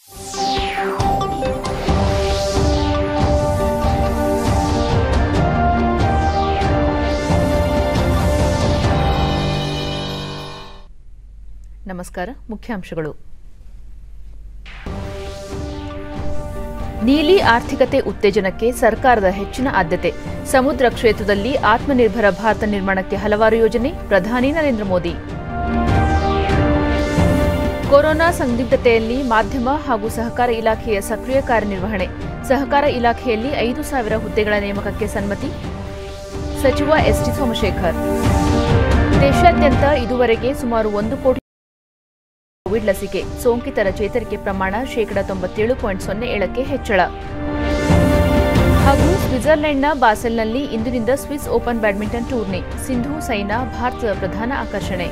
ನಮಸ್ಕಾರ ಮುಖ್ಯಾಂಶಗಳು ನೀಲಿ ಆರ್ಥಿಕತೆ ಉತ್ತೇಜನಕ್ಕೆ ಸರ್ಕಾರದ ಹೆಚ್ಚಿನ ಆದ್ಯತೆ ಸಮುದ್ರ ಕ್ಷೇತ್ರದಲ್ಲಿ ಆತ್ಮನಿರ್ಭರ ಭಾರತ ನಿರ್ಮಾಣಕ್ಕೆ ಹಲವಾರು ಯೋಜನೆ ಪ್ರಧಾನಿ ನರೇಂದ್ರ ಮೋದಿ ಕೊರೋನಾ ಸಂದಿಗ್ಧತೆಯಲ್ಲಿ ಮಾಧ್ಯಮ ಹಾಗೂ ಸಹಕಾರ ಇಲಾಖೆಯ ಸಕ್ರಿಯ ಕಾರ್ಯನಿರ್ವಹಣೆ ಸಹಕಾರ ಇಲಾಖೆಯಲ್ಲಿ ಐದು ಸಾವಿರ ಹುದ್ದೆಗಳ ನೇಮಕಕ್ಕೆ ಸಮ್ಮತಿ ಸಚಿವ ಎಸ್ಟಿ ಸೋಮಶೇಖರ್ ದೇಶಾದ್ಯಂತ ಇದುವರೆಗೆ ಸುಮಾರು ಒಂದು ಕೋಟಿ ಕೋವಿಡ್ ಲಸಿಕೆ ಸೋಂಕಿತರ ಚೇತರಿಕೆ ಪ್ರಮಾಣ ಶೇಕಡ ತೊಂಬತ್ತೇಳು ಪಾಯಿಂಟ್ ಸೊನ್ನೆ ಏಳಕ್ಕೆ ಹೆಚ್ಚಳ ಹಾಗೂ ಸ್ವಿಟ್ಜರ್ಲೆಂಡ್ನ ಬಾಸೆಲ್ನಲ್ಲಿ ಇಂದಿನಿಂದ ಸ್ವಿಸ್ ಓಪನ್ ಬ್ಯಾಡ್ಮಿಂಟನ್ ಟೂರ್ನಿ ಸಿಂಧು ಸೈನಾ ಭಾರತದ ಪ್ರಧಾನ ಆಕರ್ಷಣೆ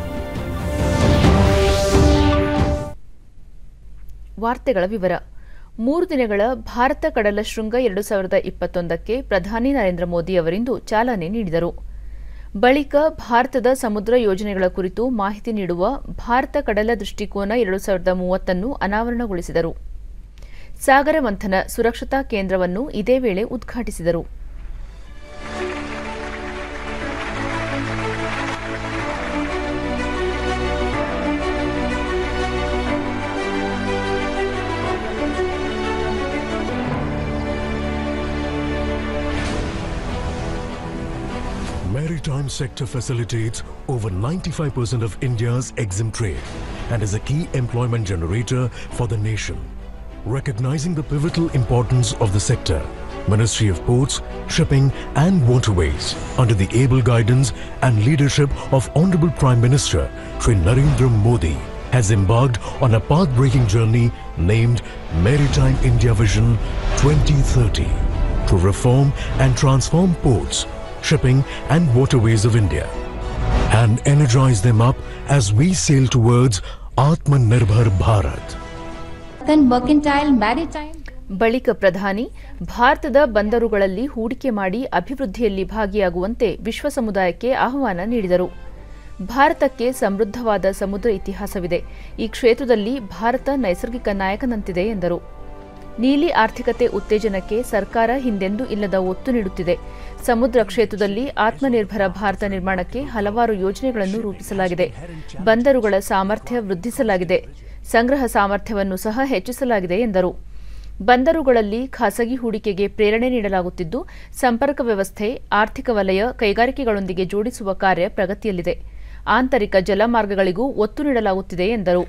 ವಾರ್ತೆಗಳ ವಿವರ ಮೂರು ದಿನಗಳ ಭಾರತ ಕಡಲ ಶೃಂಗ ಎರಡು ಸಾವಿರದ ಇಪ್ಪತ್ತೊಂದಕ್ಕೆ ಪ್ರಧಾನಿ ನರೇಂದ್ರ ಮೋದಿ ಅವರಿಂದು ಚಾಲನೆ ನೀಡಿದರು ಬಳಿಕ ಭಾರತದ ಸಮುದ್ರ ಯೋಜನೆಗಳ ಕುರಿತು ಮಾಹಿತಿ ನೀಡುವ ಭಾರತ ಕಡಲ ದೃಷ್ಟಿಕೋನ ಎರಡು ಸಾವಿರದ ಮೂವತ್ತನ್ನು ಅನಾವರಣಗೊಳಿಸಿದರು ಸಾಗರ ಮಂಥನ ಸುರಕ್ಷತಾ ಕೇಂದ್ರವನ್ನು ಇದೇ ವೇಳೆ ಉದ್ಘಾಟಿಸಿದರು Maritime sector facilitates over 95% of India's EXIM trade and is a key employment generator for the nation. Recognizing the pivotal importance of the sector, Ministry of Ports, Shipping and Waterways, under the able guidance and leadership of Honorable Prime Minister Sri Narendra Modi, has embarked on a path-breaking journey named Maritime India Vision 2030 to reform and transform ports, shipping and waterways of India and energize them up as we sail towards Atmanirbhar Bharat. Then mercantile, maritime. ಬಳಿಕ ಪ್ರಧಾನಿ ಭಾರತದ ಬಂದರುಗಳಲ್ಲಿ ಹೂಡಿಕೆ ಮಾಡಿ ಅಭಿವೃದ್ಧಿಯಲ್ಲಿ ಭಾಗಿಯಾಗುವಂತೆ ವಿಶ್ವ ಸಮುದಾಯಕ್ಕೆ ಆಹ್ವಾನ ನೀಡಿದರು ಭಾರತಕ್ಕೆ ಸಮೃದ್ಧವಾದ ಸಮುದ್ರ ಇತಿಹಾಸವಿದೆ ಈ ಕ್ಷೇತ್ರದಲ್ಲಿ ಭಾರತ ನೈಸರ್ಗಿಕ ನಾಯಕನಂತಿದೆ ಎಂದರು ನೀಲಿ ಆರ್ಥಿಕತೆ ಉತ್ತೇಜನಕ್ಕೆ ಸರ್ಕಾರ ಹಿಂದೆಂದೂ ಇಲ್ಲದ ಒತ್ತು ನೀಡುತ್ತಿದೆ ಸಮುದ್ರ ಕ್ಷೇತ್ರದಲ್ಲಿ ಆತ್ಮನಿರ್ಭರ ಭಾರತ ನಿರ್ಮಾಣಕ್ಕೆ ಹಲವಾರು ಯೋಜನೆಗಳನ್ನು ರೂಪಿಸಲಾಗಿದೆ ಬಂದರುಗಳ ಸಾಮರ್ಥ್ಯ ವೃದ್ಧಿಸಲಾಗಿದೆ ಸಂಗ್ರಹ ಸಾಮರ್ಥ್ಯವನ್ನು ಸಹ ಹೆಚ್ಚಿಸಲಾಗಿದೆ ಎಂದರು ಬಂದರುಗಳಲ್ಲಿ ಖಾಸಗಿ ಹೂಡಿಕೆಗೆ ಪ್ರೇರಣೆ ನೀಡಲಾಗುತ್ತಿದ್ದು ಸಂಪರ್ಕ ವ್ಯವಸ್ಥೆ ಆರ್ಥಿಕ ವಲಯ ಕೈಗಾರಿಕೆಗಳೊಂದಿಗೆ ಜೋಡಿಸುವ ಕಾರ್ಯ ಪ್ರಗತಿಯಲ್ಲಿದೆ ಆಂತರಿಕ ಜಲಮಾರ್ಗಗಳಿಗೂ ಒತ್ತು ನೀಡಲಾಗುತ್ತಿದೆ ಎಂದರು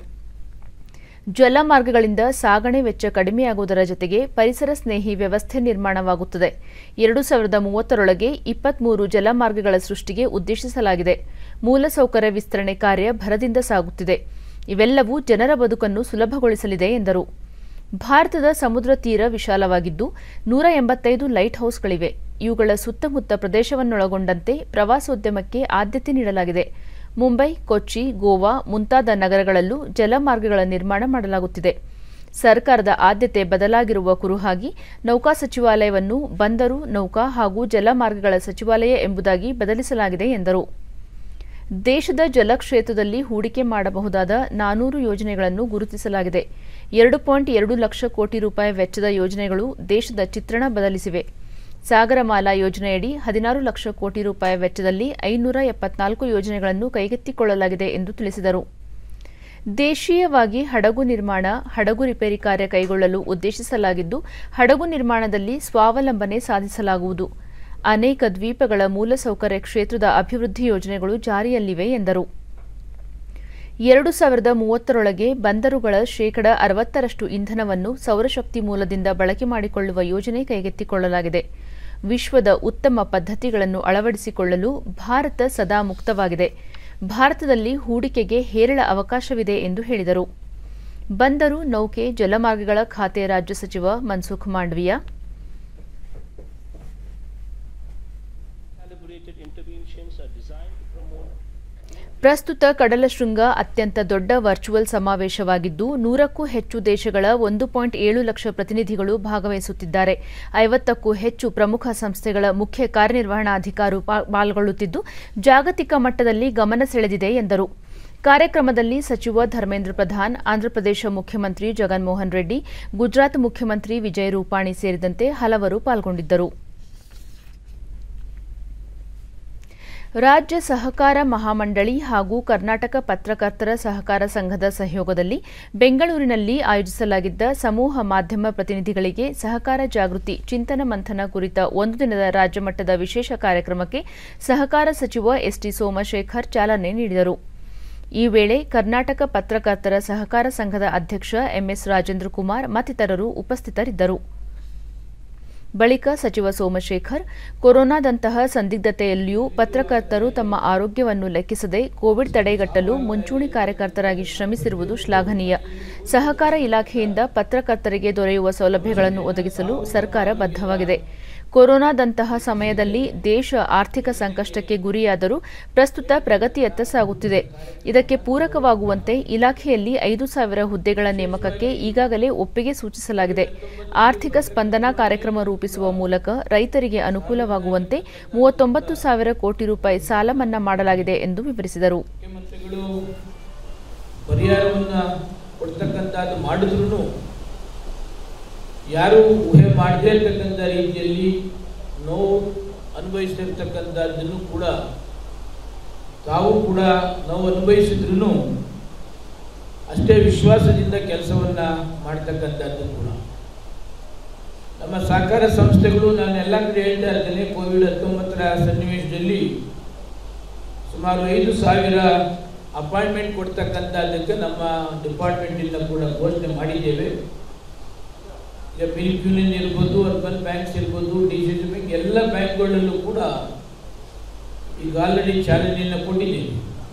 ಜಲಮಾರ್ಗಗಳಿಂದ ಸಾಗಣೆ ವೆಚ್ಚ ಕಡಿಮೆಯಾಗುವುದರ ಜತೆಗೆ ಪರಿಸರ ಸ್ನೇಹಿ ವ್ಯವಸ್ಥೆ ನಿರ್ಮಾಣವಾಗುತ್ತದೆ ಎರಡು ಸಾವಿರದ ಮೂವತ್ತರೊಳಗೆ ಇಪ್ಪತ್ಮೂರು ಜಲಮಾರ್ಗಗಳ ಸೃಷ್ಟಿಗೆ ಉದ್ದೇಶಿಸಲಾಗಿದೆ ಮೂಲಸೌಕರ್ಯ ವಿಸ್ತರಣೆ ಕಾರ್ಯ ಭರದಿಂದ ಸಾಗುತ್ತಿದೆ ಇವೆಲ್ಲವೂ ಜನರ ಬದುಕನ್ನು ಸುಲಭಗೊಳಿಸಲಿದೆ ಎಂದರು ಭಾರತದ ಸಮುದ್ರ ತೀರ ವಿಶಾಲವಾಗಿದ್ದು ನೂರ ಎಂಬತ್ತೈದು ಲೈಟ್ ಹೌಸ್ಗಳಿವೆ ಇವುಗಳ ಸುತ್ತಮುತ್ತ ಪ್ರದೇಶವನ್ನೊಳಗೊಂಡಂತೆ ಪ್ರವಾಸೋದ್ಯಮಕ್ಕೆ ಆದ್ಯತೆ ನೀಡಲಾಗಿದೆ ಮುಂಬೈ ಕೊಚ್ಚಿ ಗೋವಾ ಮುಂತಾದ ನಗರಗಳಲ್ಲೂ ಜಲಮಾರ್ಗಗಳ ನಿರ್ಮಾಣ ಮಾಡಲಾಗುತ್ತಿದೆ ಸರ್ಕಾರದ ಆದ್ಯತೆ ಬದಲಾಗಿರುವ ಕುರುಹಾಗಿ ನೌಕಾ ಸಚಿವಾಲಯವನ್ನು ಬಂದರು ನೌಕಾ ಹಾಗೂ ಜಲಮಾರ್ಗಗಳ ಸಚಿವಾಲಯ ಎಂಬುದಾಗಿ ಬದಲಿಸಲಾಗಿದೆ ಎಂದರು ದೇಶದ ಜಲಕ್ಷೇತ್ರದಲ್ಲಿ ಹೂಡಿಕೆ ಮಾಡಬಹುದಾದ ನಾನೂರು ಯೋಜನೆಗಳನ್ನು ಗುರುತಿಸಲಾಗಿದೆ ಎರಡು ಪಾಯಿಂಟ್ ಎರಡು ಲಕ್ಷ ಕೋಟಿ ರೂಪಾಯಿ ವೆಚ್ಚದ ಯೋಜನೆಗಳು ದೇಶದ ಚಿತ್ರಣ ಬದಲಿಸಿವೆ ಸಾಗರಮಾಲಾ ಯೋಜನೆಯಡಿ ಹದಿನಾರು ಲಕ್ಷ ಕೋಟಿ ರೂಪಾಯಿ ವೆಚ್ಚದಲ್ಲಿ ಐನೂರ ಎಪ್ಪತ್ನಾಲ್ಕು ಯೋಜನೆಗಳನ್ನು ಕೈಗೆತ್ತಿಕೊಳ್ಳಲಾಗಿದೆ ಎಂದು ತಿಳಿಸಿದರು ದೇಶೀಯವಾಗಿ ಹಡಗು ನಿರ್ಮಾಣ ಹಡಗು ರಿಪೇರಿ ಕಾರ್ಯ ಕೈಗೊಳ್ಳಲು ಉದ್ದೇಶಿಸಲಾಗಿದ್ದು ಹಡಗು ನಿರ್ಮಾಣದಲ್ಲಿ ಸ್ವಾವಲಂಬನೆ ಸಾಧಿಸಲಾಗುವುದು ಅನೇಕ ದ್ವೀಪಗಳ ಮೂಲಸೌಕರ್ಯ ಕ್ಷೇತ್ರದ ಅಭಿವೃದ್ಧಿ ಯೋಜನೆಗಳು ಜಾರಿಯಲ್ಲಿವೆ ಎಂದರು ಎರಡು ಸಾವಿರದ ಮೂವತ್ತರೊಳಗೆ ಬಂದರುಗಳ ಶೇಕಡ ಅರವತ್ತರಷ್ಟು ಇಂಧನವನ್ನು ಸೌರಶಕ್ತಿ ಮೂಲದಿಂದ ಬಳಕೆ ಮಾಡಿಕೊಳ್ಳುವ ಯೋಜನೆ ಕೈಗೆತ್ತಿಕೊಳ್ಳಲಾಗಿದೆ ವಿಶ್ವದ ಉತ್ತಮ ಪದ್ಧತಿಗಳನ್ನು ಅಳವಡಿಸಿಕೊಳ್ಳಲು ಭಾರತ ಸದಾ ಮುಕ್ತವಾಗಿದೆ ಭಾರತದಲ್ಲಿ ಹೂಡಿಕೆಗೆ ಹೇರಳ ಅವಕಾಶವಿದೆ ಎಂದು ಹೇಳಿದರು ಬಂದರು ನೌಕೆ ಜಲಮಾರ್ಗಗಳ ಖಾತೆ ರಾಜ್ಯ ಸಚಿವ Mansukh Mandaviya calibrated interventions are designed to promote ಪ್ರಸ್ತುತ ಕಡಲ ಶೃಂಗ ಅತ್ಯಂತ ದೊಡ್ಡ ವರ್ಚುವಲ್ ಸಮಾವೇಶವಾಗಿದ್ದು ನೂರಕ್ಕೂ ಹೆಚ್ಚು ದೇಶಗಳ ಒಂದು ಪಾಯಿಂಟ್ ಏಳು ಲಕ್ಷ ಪ್ರತಿನಿಧಿಗಳು ಭಾಗವಹಿಸುತ್ತಿದ್ದಾರೆ ಐವತ್ತಕ್ಕೂ ಹೆಚ್ಚು ಪ್ರಮುಖ ಸಂಸ್ಥೆಗಳ ಮುಖ್ಯ ಕಾರ್ಯನಿರ್ವಹಣಾಧಿಕಾರು ಪಾ- ಪಾಲ್ಗೊಳ್ಳುತ್ತಿದ್ದು ಜಾಗತಿಕ ಮಟ್ಟದಲ್ಲಿ ಗಮನ ಸೆಳೆದಿದೆ ಎಂದರು ಕಾರ್ಯಕ್ರಮದಲ್ಲಿ ಸಚಿವ ಧರ್ಮೇಂದ್ರ ಪ್ರಧಾನ್ ಆಂಧ್ರಪ್ರದೇಶ ಮುಖ್ಯಮಂತ್ರಿ ಜಗನ್ಮೋಹನ್ ರೆಡ್ಡಿ ಗುಜರಾತ್ ಮುಖ್ಯಮಂತ್ರಿ ವಿಜಯ್ ರೂಪಾಣಿ ಸೇರಿದಂತೆ ಹಲವರು ಪಾಲ್ಗೊಂಡಿದ್ದರು ರಾಜ್ಯ ಸಹಕಾರ ಮಹಾಮಂಡಳಿ ಹಾಗೂ ಕರ್ನಾಟಕ ಪತ್ರಕರ್ತರ ಸಹಕಾರ ಸಂಘದ ಸಹಯೋಗದಲ್ಲಿ ಬೆಂಗಳೂರಿನಲ್ಲಿ ಆಯೋಜಿಸಲಾಗಿದ್ದ ಸಮೂಹ ಮಾಧ್ಯಮ ಪ್ರತಿನಿಧಿಗಳಿಗೆ ಸಹಕಾರ ಜಾಗೃತಿ ಚಿಂತನ ಮಂಥನ ಕುರಿತ ಒಂದು ದಿನದ ರಾಜ್ಯಮಟ್ಟದ ವಿಶೇಷ ಕಾರ್ಯಕ್ರಮಕ್ಕೆ ಸಹಕಾರ ಸಚಿವ ಎಸ್ಟಿ ಸೋಮಶೇಖರ್ ಚಾಲನೆ ನೀಡಿದರು ಈ ವೇಳೆ ಕರ್ನಾಟಕ ಪತ್ರಕರ್ತರ ಸಹಕಾರ ಸಂಘದ ಅಧ್ಯಕ್ಷ ಎಂಎಸ್ ರಾಜೇಂದ್ರ ಕುಮಾರ್ ಮತ್ತಿತರರು ಉಪಸ್ಥಿತರಿದ್ದರು ಬಳಿಕ ಸಚಿವ ಸೋಮಶೇಖರ್ ಕೊರೋನಾದಂತಹ ಸಂದಿಗ್ಧತೆಯಲ್ಲಿಯೂ ಪತ್ರಕರ್ತರು ತಮ್ಮ ಆರೋಗ್ಯವನ್ನು ಲೆಕ್ಕಿಸದೆ ಕೋವಿಡ್ ತಡೆಗಟ್ಟಲು ಮುಂಚೂಣಿ ಕಾರ್ಯಕರ್ತರಾಗಿ ಶ್ರಮಿಸಿರುವುದು ಶ್ಲಾಘನೀಯ ಸಹಕಾರ ಇಲಾಖೆಯಿಂದ ಪತ್ರಕರ್ತರಿಗೆ ದೊರೆಯುವ ಸೌಲಭ್ಯಗಳನ್ನು ಒದಗಿಸಲು ಸರ್ಕಾರ ಬದ್ಧವಾಗಿದೆ ಕೊರೋನಾದಂತಹ ಸಮಯದಲ್ಲಿ ದೇಶ ಆರ್ಥಿಕ ಸಂಕಷ್ಟಕ್ಕೆ ಗುರಿಯಾದರೂ ಪ್ರಸ್ತುತ ಪ್ರಗತಿಯತ್ತ ಸಾಗುತ್ತಿದೆ ಇದಕ್ಕೆ ಪೂರಕವಾಗುವಂತೆ ಇಲಾಖೆಯಲ್ಲಿ ಐದು ಸಾವಿರ ಹುದ್ದೆಗಳ ನೇಮಕಕ್ಕೆ ಈಗಾಗಲೇ ಒಪ್ಪಿಗೆ ಸೂಚಿಸಲಾಗಿದೆ ಆರ್ಥಿಕ ಸ್ಪಂದನಾ ಕಾರ್ಯಕ್ರಮ ರೂಪಿಸುವ ಮೂಲಕ ರೈತರಿಗೆ ಅನುಕೂಲವಾಗುವಂತೆ ಮೂವತ್ತೊಂಬತ್ತು ಸಾವಿರ ಕೋಟಿ ರೂಪಾಯಿ ಸಾಲ ಮನ್ನಾ ಮಾಡಲಾಗಿದೆ ಎಂದು ವಿವರಿಸಿದರು ಮುಖ್ಯಮಂತ್ರಿಗಳು ಪರಿಹಾರವನ್ನ ಕೊಡ್ತಕ್ಕಂಥದ್ದು ಮಾಡಿದ್ರು ಯಾರು ಊಹೆ ಮಾಡದೇ ಇರ್ತಕ್ಕಂಥ ರೀತಿಯಲ್ಲಿ ನೋವು ಅನುಭವಿಸಿರ್ತಕ್ಕಂಥದ್ದನ್ನು ಕೂಡ ತಾವು ಕೂಡ ನೋವು ಅನುಭವಿಸಿದ್ರು ಅಷ್ಟೇ ವಿಶ್ವಾಸದಿಂದ ಕೆಲಸವನ್ನ ಮಾಡ್ತಕ್ಕಂಥದ್ದು ಕೂಡ ನಮ್ಮ ಸಹಕಾರ ಸಂಸ್ಥೆಗಳು ನಾನು ಎಲ್ಲ ಕಡೆ ಹೇಳ್ತಾ ಇರ್ತೇನೆ ಕೋವಿಡ್ ಹತ್ತೊಂಬತ್ತರ ಸನ್ನಿವೇಶದಲ್ಲಿ ಸುಮಾರು ಐದು ಸಾವಿರ ಅಪಾಯಿಂಟ್ಮೆಂಟ್ ಕೊಡ್ತಕ್ಕಂಥದ್ದಕ್ಕೆ ನಮ್ಮ ಡಿಪಾರ್ಟ್ಮೆಂಟಿಂದ ಕೂಡ ಘೋಷಣೆ ಮಾಡಿದ್ದೇವೆ ಈಗ ಮಿಲ್ಕ್ ಯೂನಿಯನ್ ಇರ್ಬೋದು ಅರ್ಬನ್ ಬ್ಯಾಂಕ್ಸ್ ಇರ್ಬೋದು ಡಿ ಸಿ ಸಿ ಬ್ಯಾಂಕ್ ಎಲ್ಲ ಬ್ಯಾಂಕ್ಗಳಲ್ಲೂ ಕೂಡ ಈಗ ಆಲ್ರೆಡಿ ಚಾಲನೆಯನ್ನು ಕೊಟ್ಟಿದ್ದೇವೆ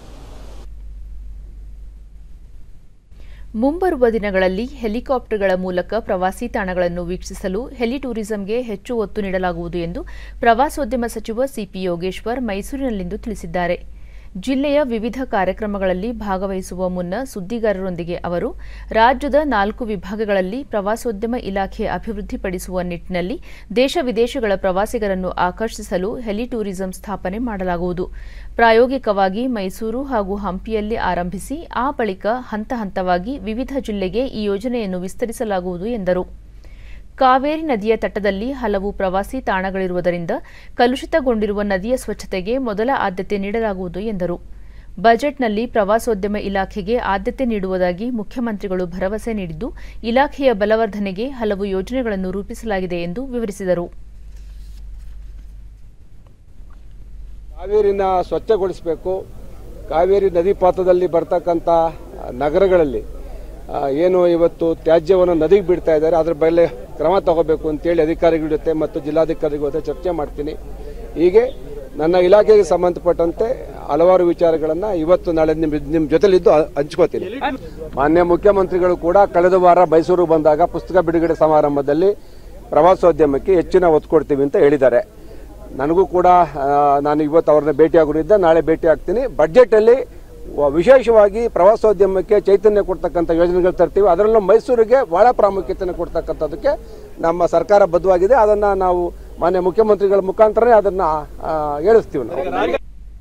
ಮುಂಬರುವ ದಿನಗಳಲ್ಲಿ ಹೆಲಿಕಾಪ್ಟರ್ಗಳ ಮೂಲಕ ಪ್ರವಾಸಿ ತಾಣಗಳನ್ನು ವೀಕ್ಷಿಸಲು ಹೆಲಿ ಟೂರಿಸಂಗೆ ಹೆಚ್ಚು ಒತ್ತು ನೀಡಲಾಗುವುದು ಎಂದು ಪ್ರವಾಸೋದ್ಯಮ ಸಚಿವ ಸಿಪಿ ಯೋಗೇಶ್ವರ್ ಮೈಸೂರಿನಲ್ಲಿಂದು ತಿಳಿಸಿದ್ದಾರೆ ಜಿಲ್ಲೆಯ ವಿವಿಧ ಕಾರ್ಯಕ್ರಮಗಳಲ್ಲಿ ಭಾಗವಹಿಸುವ ಮುನ್ನ ಸುದ್ದಿಗಾರರೊಂದಿಗೆ ಅವರು ರಾಜ್ಯದ ನಾಲ್ಕು ವಿಭಾಗಗಳಲ್ಲಿ ಪ್ರವಾಸೋದ್ಯಮ ಇಲಾಖೆ ಅಭಿವೃದ್ಧಿಪಡಿಸುವ ನಿಟ್ಟಿನಲ್ಲಿ ದೇಶ ವಿದೇಶಗಳ ಪ್ರವಾಸಿಗರನ್ನು ಆಕರ್ಷಿಸಲು ಹೆಲಿ ಟೂರಿಸಂ ಸ್ಥಾಪನೆ ಮಾಡಲಾಗುವುದು ಪ್ರಾಯೋಗಿಕವಾಗಿ ಮೈಸೂರು ಹಾಗೂ ಹಂಪಿಯಲ್ಲಿ ಆರಂಭಿಸಿ ಆ ಬಳಿಕ ಹಂತ ಹಂತವಾಗಿ ವಿವಿಧ ಜಿಲ್ಲೆಗೆ ಈ ಯೋಜನೆಯನ್ನು ವಿಸ್ತರಿಸಲಾಗುವುದು ಎಂದರು ಕಾವೇರಿ ನದಿಯ ತಟದಲ್ಲಿ ಹಲವು ಪ್ರವಾಸಿ ತಾಣಗಳಿರುವುದರಿಂದ ಕಲುಷಿತಗೊಂಡಿರುವ ನದಿಯ ಸ್ವಚ್ಛತೆಗೆ ಮೊದಲ ಆದ್ಯತೆ ನೀಡಲಾಗುವುದು ಎಂದರು ಬಜೆಟ್ನಲ್ಲಿ ಪ್ರವಾಸೋದ್ಯಮ ಇಲಾಖೆಗೆ ಆದ್ಯತೆ ನೀಡುವುದಾಗಿ ಮುಖ್ಯಮಂತ್ರಿಗಳು ಭರವಸೆ ನೀಡಿದ್ದು ಇಲಾಖೆಯ ಬಲವರ್ಧನೆಗೆ ಹಲವು ಯೋಜನೆಗಳನ್ನು ರೂಪಿಸಲಾಗಿದೆ ಎಂದು ವಿವರಿಸಿದರು ಕಾವೇರಿನ ಸ್ವಚ್ಛಗೊಳಿಸಬೇಕು ಕಾವೇರಿ ನದಿ ಪಾತ್ರದಲ್ಲಿ ಬರ್ತಕ್ಕಂಥ ನಗರಗಳಲ್ಲಿ ಆ, ಏನು ಇವತ್ತು ತ್ಯಾಜ್ಯವನ್ನು ನದಿಗೆ ಬಿಡ್ತಾ ಇದ್ದಾರೆ ಅದ್ರ ಮೇಲೆ ಕ್ರಮ ತಗೋಬೇಕು ಅಂತೇಳಿ ಅಧಿಕಾರಿಗಳ ಜೊತೆ ಮತ್ತು ಜಿಲ್ಲಾಧಿಕಾರಿಗಳ ಜೊತೆ ಚರ್ಚೆ ಮಾಡ್ತೀನಿ ಹೀಗೆ ನನ್ನ ಇಲಾಖೆಗೆ ಸಂಬಂಧಪಟ್ಟಂತೆ ಹಲವಾರು ವಿಚಾರಗಳನ್ನು ಇವತ್ತು ನಾಳೆ ನಿಮ್ಮ ನಿಮ್ಮ ಜೊತೆಲಿದ್ದು ಹ- ಹಂಚ್ಕೋತೀನಿ ಮಾನ್ಯ ಮುಖ್ಯಮಂತ್ರಿಗಳು ಕೂಡ ಕಳೆದ ವಾರ ಮೈಸೂರು ಬಂದಾಗ ಪುಸ್ತಕ ಬಿಡುಗಡೆ ಸಮಾರಂಭದಲ್ಲಿ ಪ್ರವಾಸೋದ್ಯಮಕ್ಕೆ ಹೆಚ್ಚಿನ ಒತ್ತು ಕೊಡ್ತೀವಿ ಅಂತ ಹೇಳಿದ್ದಾರೆ ನನಗೂ ಕೂಡ ಆ, ನಾನು ಇವತ್ತು ಅವ್ರನ್ನ ಭೇಟಿ ಆಗೋರಿದ್ದ ನಾಳೆ ಭೇಟಿ ಆಗ್ತೀನಿ ಬಡ್ಜೆಟಲ್ಲಿ ವ- ವಿಶೇಷವಾಗಿ ಪ್ರವಾಸೋದ್ಯಮಕ್ಕೆ ಚೈತನ್ಯ ಕೊಡ್ತಕ್ಕಂಥ ಯೋಜನೆಗಳು ತರ್ತೀವಿ ಅದರಲ್ಲೂ ಮೈಸೂರಿಗೆ ಬಹಳ ಪ್ರಾಮುಖ್ಯತೆಯನ್ನು ಕೊಡ್ತಕ್ಕಂಥದ್ದಕ್ಕೆ ನಮ್ಮ ಸರ್ಕಾರ ಬದ್ಧವಾಗಿದೆ ಅದನ್ನು ನಾವು ಮಾನ್ಯ ಮುಖ್ಯಮಂತ್ರಿಗಳ ಮುಖಾಂತರನೇ ಅದನ್ನು ಆ, ಹೇಳಿಸ್ತೀವಿ ನಾವು